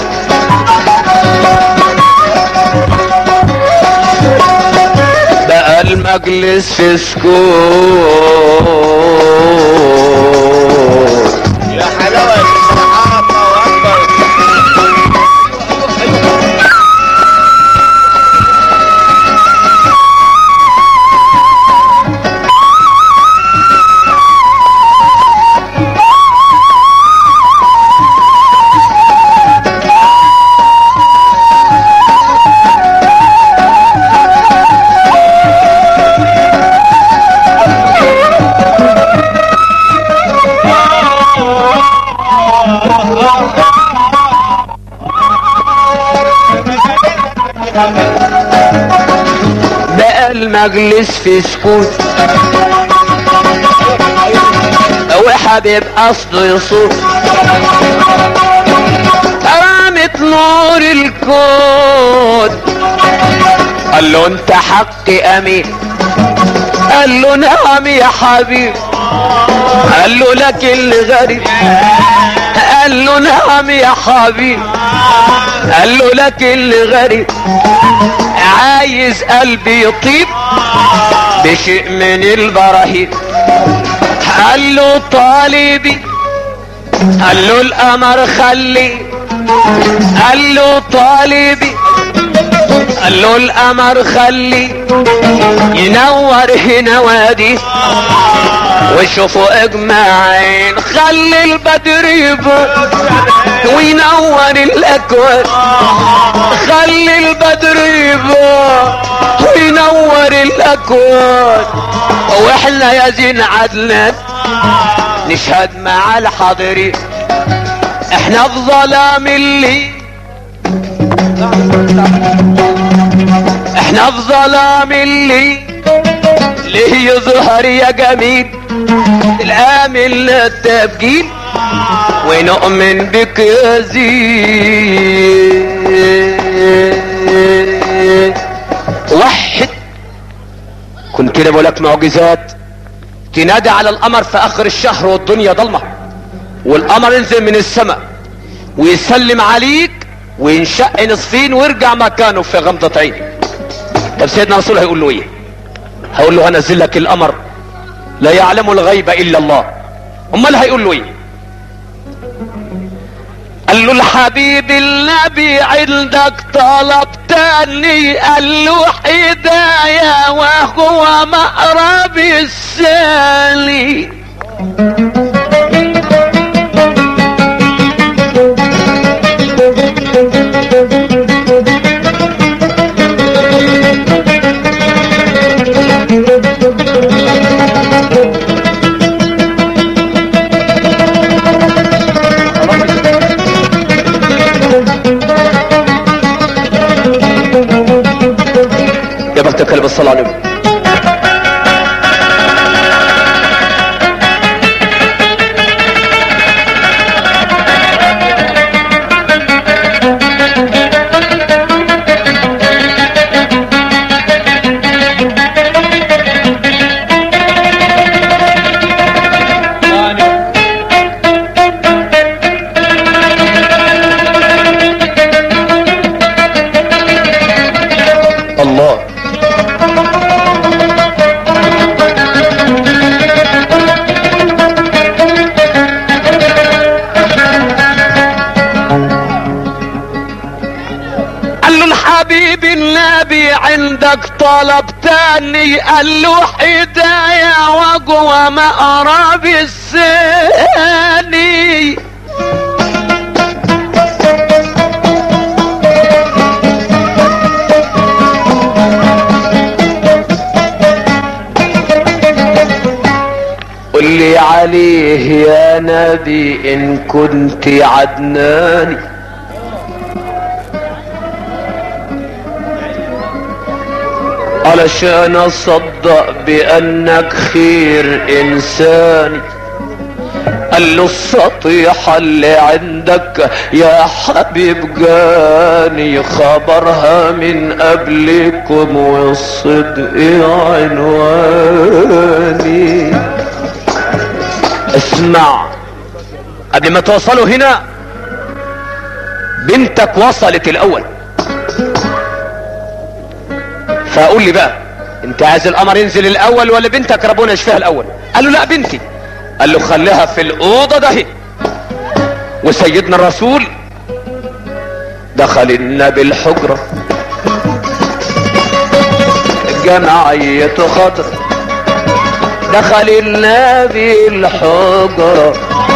بقى المجلس في سكوت يا حلاوة يا سبحان الله أكبر بقى المجلس في سكوت وحبيب قصده يصوت رامت نور الكون قال له انت حقي امين قال له نعم يا حبيب قال له لكن غريب قال له نعم يا حبيب قال له لكن غريب عايز قلبي يطيب بشيء من البراهين قال له طالبي قال له القمر خلي قال له طالبي قال له القمر خلي ينور هنا وادي وشوفوا اجمعين خلي البدر يبقى وينور الاكوان خلي البدر يبقى وينور الاكوان واحنا يا زين عدنان نشهد مع الحاضرين احنا في ظلام الليل احنا في ظلام الليل ليه يظهر يا جميل الامل التبجيل ونؤمن بك يا زين وحد كنت كده بقول لك معجزات تنادي على القمر في اخر الشهر والدنيا ضلمه والقمر ينزل من السماء ويسلم عليك وينشق نصفين ويرجع مكانه في غمضة عينك طب سيدنا رسول هيقول له ايه هيقول له هنزل لك القمر لا يعلم الغيب الا الله امال هيقول له ايه قال له الحبيب النبي عندك طلب تاني قال له هدايا وهو مقرب السالي يا بختك كلب الصلاة على النبي الله قال له الحبيب النبي عندك طلب تاني قال له هدايا وجوه مقرب الثاني قل لي عليه يا نبي ان كنت عدناني علشان اصدق بانك خير انساني قال له السطيحة اللي عندك يا حبيب جاني خبرها من قبلكم والصدق عنواني اسمع قبل ما توصلوا هنا بنتك وصلت الاول فقول لي بقى انت عايز القمر ينزل الاول ولا بنتك ربنا يشفيها الاول قال له لا بنتي قال له خليها في الاوضه ده هي. وسيدنا الرسول دخل النبي الحجره جمعية خضر دخل النبي الحجره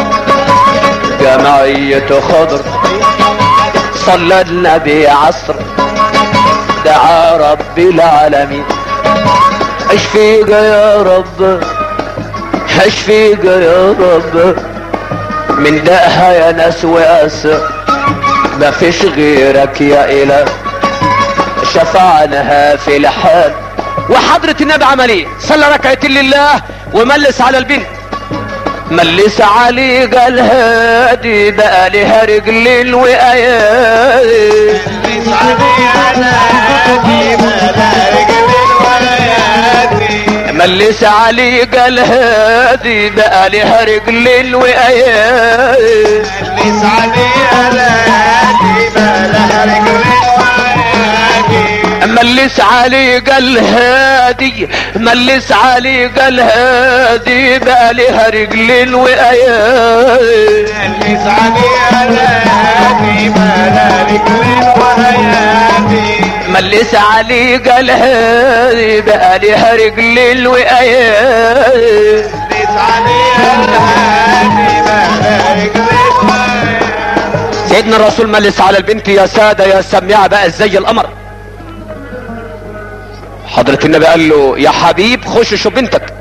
جمعية خضر صلى النبي عصر دعا رب العالمين اشفيك يا رب اشفيك يا رب من دقها يا ناس واسى ما فيش غيرك يا اله شفعناها في الحال وحضرة النبي عمل ايه صلى ركعتين لله وملس على البنت ملس علي قال هادي بقى لها رجلين وآيات ملس علي قال هادي بقى لها رجلين وآيات ملس علي قال هادي ملس علي قال هادي بقى لها رجلين وآيات ملس علي قال هادي بقى لها رجلين وآيات سيدنا الرسول ملس على البنت يا سادة يا سميعة بقى زي القمر حضرة النبي قال له يا حبيب خش شوف بنتك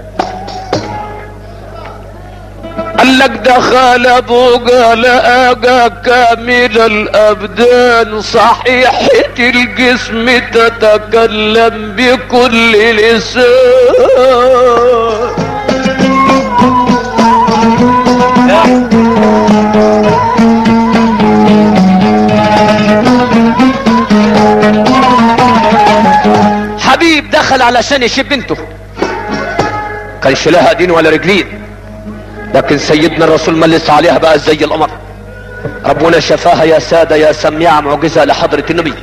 قال لك دخل ابو قال اجا كامل الابدان صحيحة الجسم تتكلم بكل لسان حبيب دخل علشان يشيب بنته كانش لها دين ولا رجلين لكن سيدنا الرسول ملس عليها بقى زي القمر ربنا شفاها يا سادة يا سميعة معجزة لحضرة النبي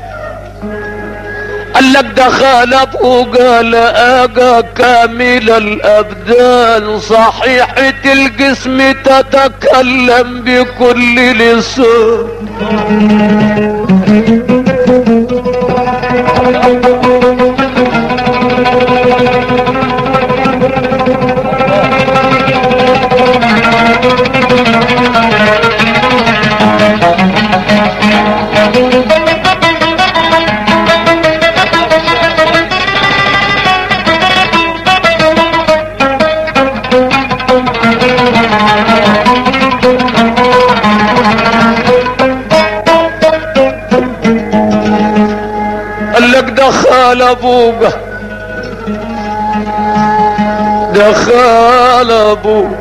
قال لك دخل ابو قال اجا كامل الابدان صحيحة الجسم تتكلم بكل لسان قال لك دخل ابوك دخل ابوك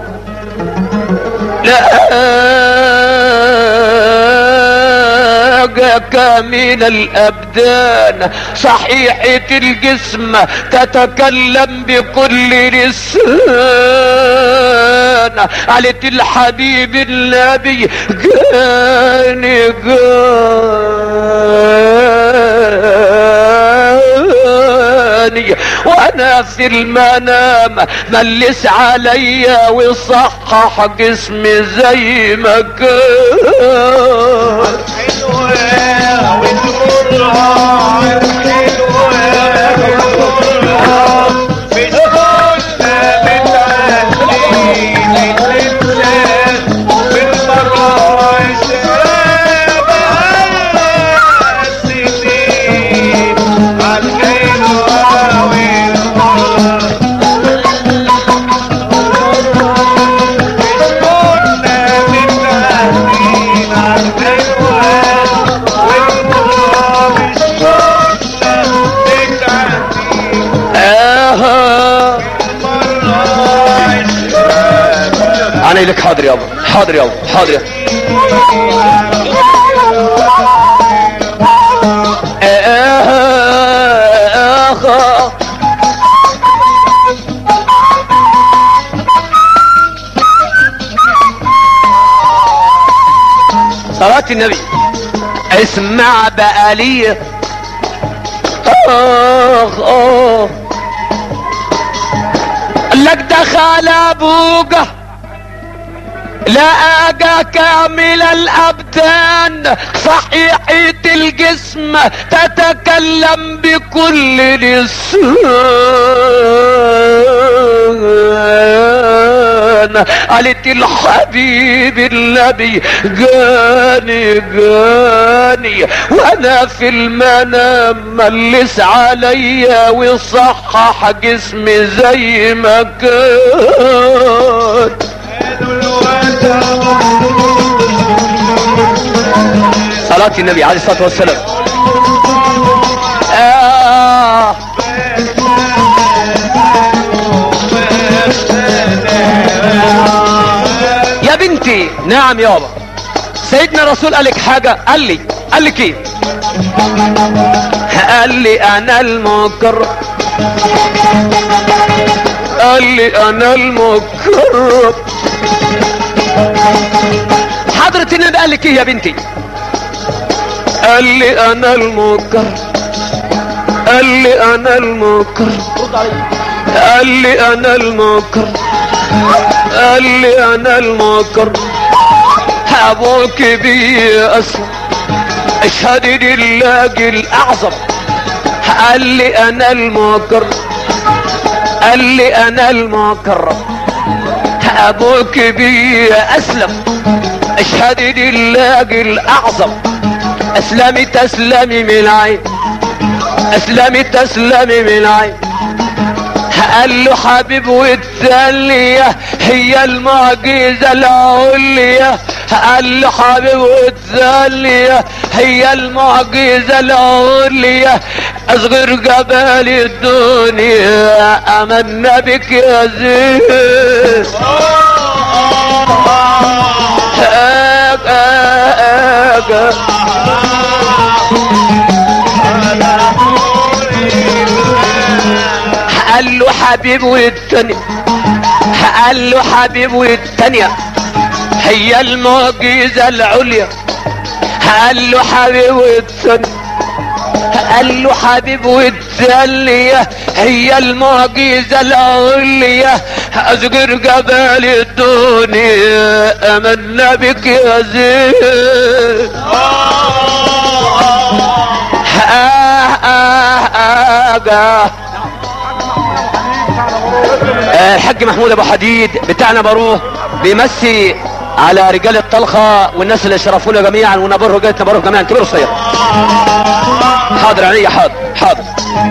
لاجاك من الابدان صحيحة الجسم تتكلم بكل لسان قالت الحبيب النبي جاني جاني وانا في المنام ملس عليا وصحح جسمي زي ما كان Thank you. حاضر يابا حاضر يابا حاضر يابا آه صلاة النبي اسمع بقى لي اخ اخ لك دخل ابوك لقاك كامل الابدان صحيحة الجسم تتكلم بكل لسان قالت الحبيب النبي جاني جاني وانا في المنام ملس عليا وصحح جسمي زي ما كان صلاة النبي عليه الصلاة والسلام آه يا بنتي نعم يابا سيدنا الرسول قال لك حاجة قال لي قال لك ايه قال لي انا المكرم قال لي انا المكرم حضرة النبي قال لك ايه يا بنتي قال لي انا المكرم قال لي انا المكرم قال لي انا المكرم قال لي انا المكرم ابوك بي اسلم اشهد لله الاعظم قال لي انا المكرم قال لي انا المكرم ابوك بي اسلم اشهد لله الاعظم اسلمي تسلمي من العين اسلمي تسلمي من العين قال له حبيب والتالية هي المعجزة العليا قال له حبيب والتالية هي المعجزة العليا اصغر جبال الدنيا امنا بك يا زين آجا آجا قال له حبيب والتانية قال له حبيب والتانية هي المعجزة العليا قال له حبيب والتانية قال له حبيب والتالية هي المعجزة العليا أزجر جبال الدنيا أمنا بك يا زين آه آه آه آه آه، الحاج محمود ابو حديد بتاعنا باروه بيمسي على رجال الطلخه والناس اللي شرفونا جميعا ونبره جيت نبره جميعا كبير وصغير حاضر عينيا حاضر حاضر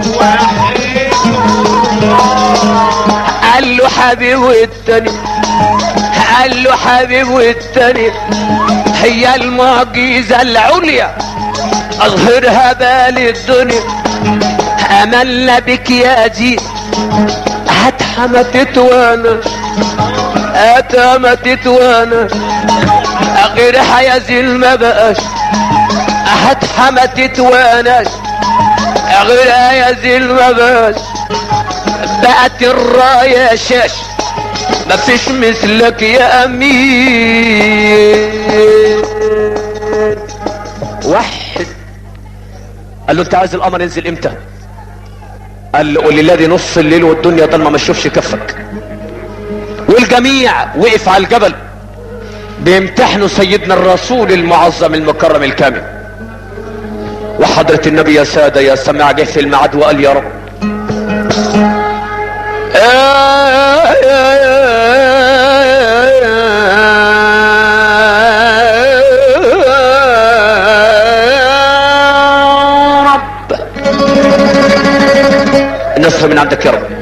قال له حبيب والتاني قال له حبيب والتاني هي المعجزة العليا اظهرها بال الدنيا املنا بك يا جيل هاتها ما تتوانا هاتها ما تتوانا غيرها يزيل ما بقاش هاتها ما تتواناش غيرها يزيل ما بقاش بقت الراية شاش ما فيش مثلك يا امين واحد قال له انت عايز القمر ينزل امتى قال له قول الذي نص الليل والدنيا ضلمه ما اشوفش كفك والجميع وقف على الجبل بيمتحنوا سيدنا الرسول المعظم المكرم الكامل وحضرة النبي يا سادة يا سماع جه في الميعاد وقال يا رب يا رب النصر من عندك يا رب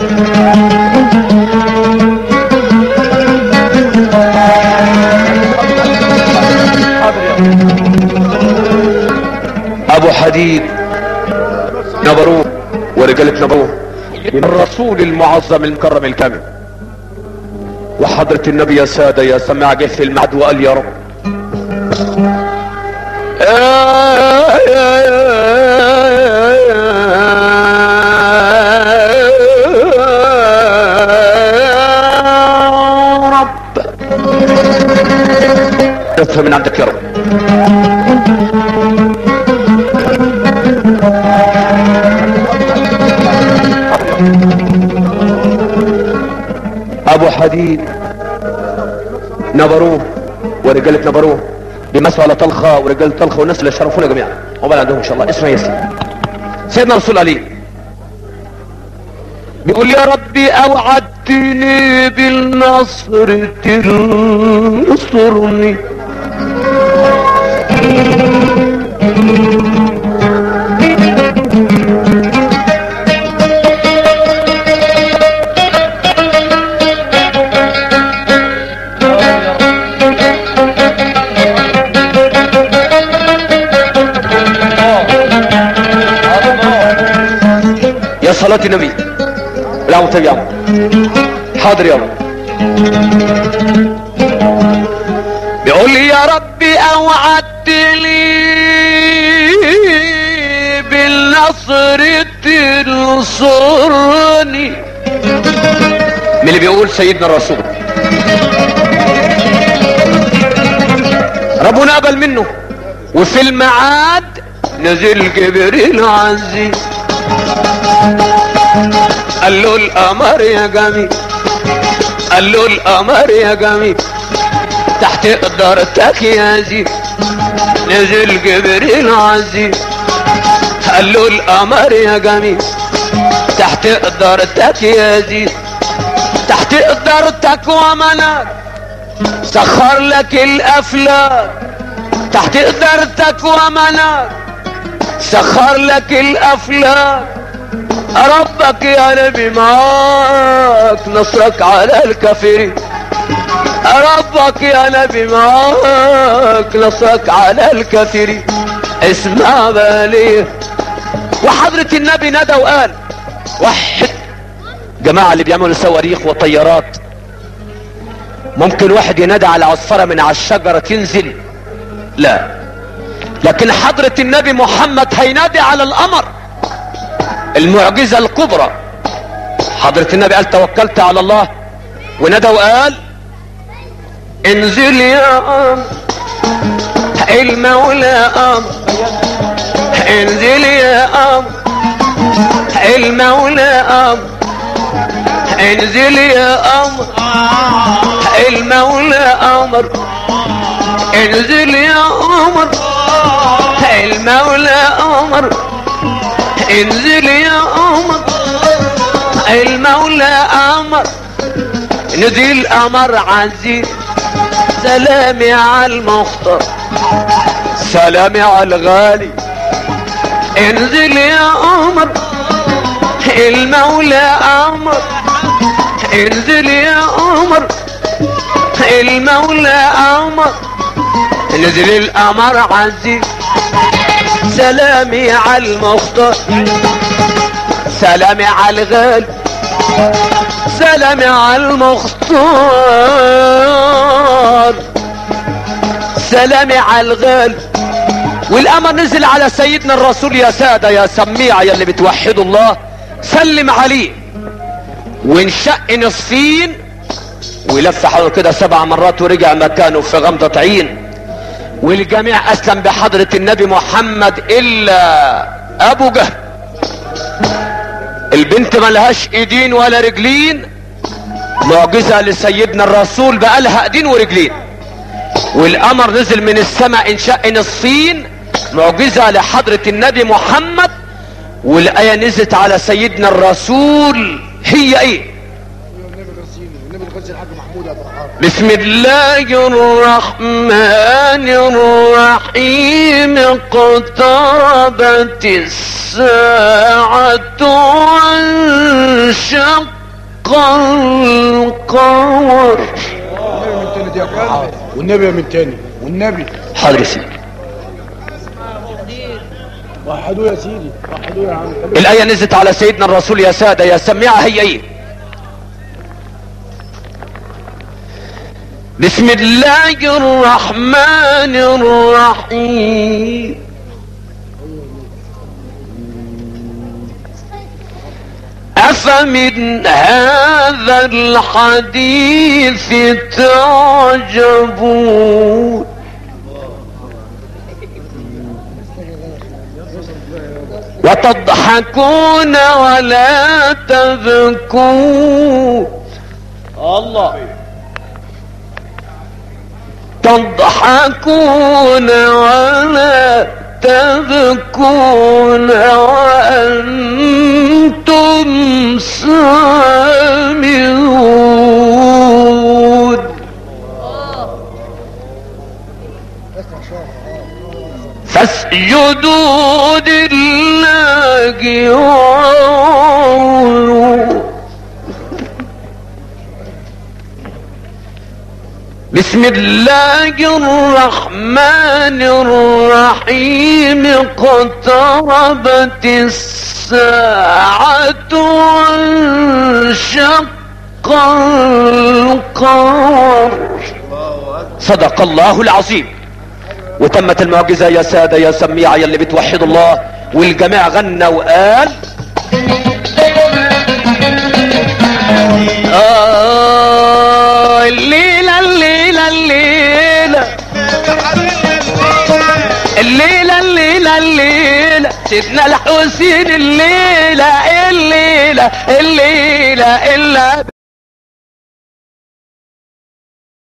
ابو حديد نبروه ورجالة نبروه الرسول المعظم المكرم الكامل وحضرة النبي يا سادة يا سماع جه في المعد وقال يا رب يا رب افهم من عندك يا رب ابو حديد نبروه ورجالة نبروه بمسوا على طلخة ورجال طلخة والناس اللي شرفونا جميعا عقبال عندهم ان شاء الله اسمه ياسين سيدنا رسول عليه بيقول يا ربي اوعدتني بالنصر تنصرني يا صلاة النبي لا متبع حاضر يا رب بيقول لي يا ربي اوعدت لي بالنصر تنصرني من اللي بيقول سيدنا الرسول ربنا قبل منه وفي الميعاد نزل جبريل عزيز قال له القمر يا جميل قال له القمر يا جميل تحت قدرتك يا زين نزل جبريل عزيز قال له القمر يا جميل تحت قدرتك يا زين تحت قدرتك ومنك سخر لك الافلاك تحت قدرتك ومنك سخر لك الافلاك ربك يا نبي معاك نصرك على الكافرين ربك يا نبي معاك نصرك على الكافرين اسمع بالي وحضرة النبي ندى وقال وحد جماعة اللي بيعملوا صواريخ وطيارات ممكن واحد ينادى على عصفرة من على الشجرة تنزل لا لكن حضرة النبي محمد هينادي على القمر المعجزة الكبرى حضرة النبي قال توكلت على الله وندى وقال انزل يا قمر المولى قمر انزل يا قمر المولى قمر انزل يا قمر المولى قمر انزل يا قمر المولى قمر انزل يا قمر المولى قمر نزل قمر عزيز سلامي على المختار سلامي على الغالي انزل يا قمر المولى قمر انزل يا قمر المولى قمر نزل القمر عزيز سلامي على المختار سلامي على الغالي سلامي على المختار سلامي على الغالي والامر نزل على سيدنا الرسول يا سادة يا سميع يا اللي بتوحدوا الله سلم عليه وانشق نصفين ولف حوله كده سبع مرات ورجع مكانه في غمضة عين والجميع اسلم بحضرة النبي محمد الا ابو جهل البنت ملهاش ايدين ولا رجلين معجزة لسيدنا الرسول بقالها ايدين ورجلين والقمر نزل من السماء انشق نصفين معجزة لحضرة النبي محمد والآية نزلت على سيدنا الرسول هي ايه النبي الغزي الحاج محمود ابو رحاب بسم الله الرحمن الرحيم اقتربت الساعة وانشق القمر النبي من تاني دي يا ابو رحاب والنبي من تاني والنبي حاضر يا سيدي وحدوه يا سيدي وحدوه يا عم خليك الآية نزلت على سيدنا الرسول يا سادة يا سميعة هي ايه بسم الله الرحمن الرحيم أفمن هذا الحديث تعجبون وتضحكون ولا تبكون الله تضحكون ولا تبكون وأنتم سامعون فاسجدوا لله واعبدوا بسم الله الرحمن الرحيم اقتربت الساعة وانشق القمر صدق الله العظيم وتمت المعجزة يا سادة يا سميعة يا اللي بتوحد الله والجميع غنى وقال آه الليلة الليلة الليلة الليلة الليلة الليلة سيدنا الحسين الليلة الليلة الليلة الليلة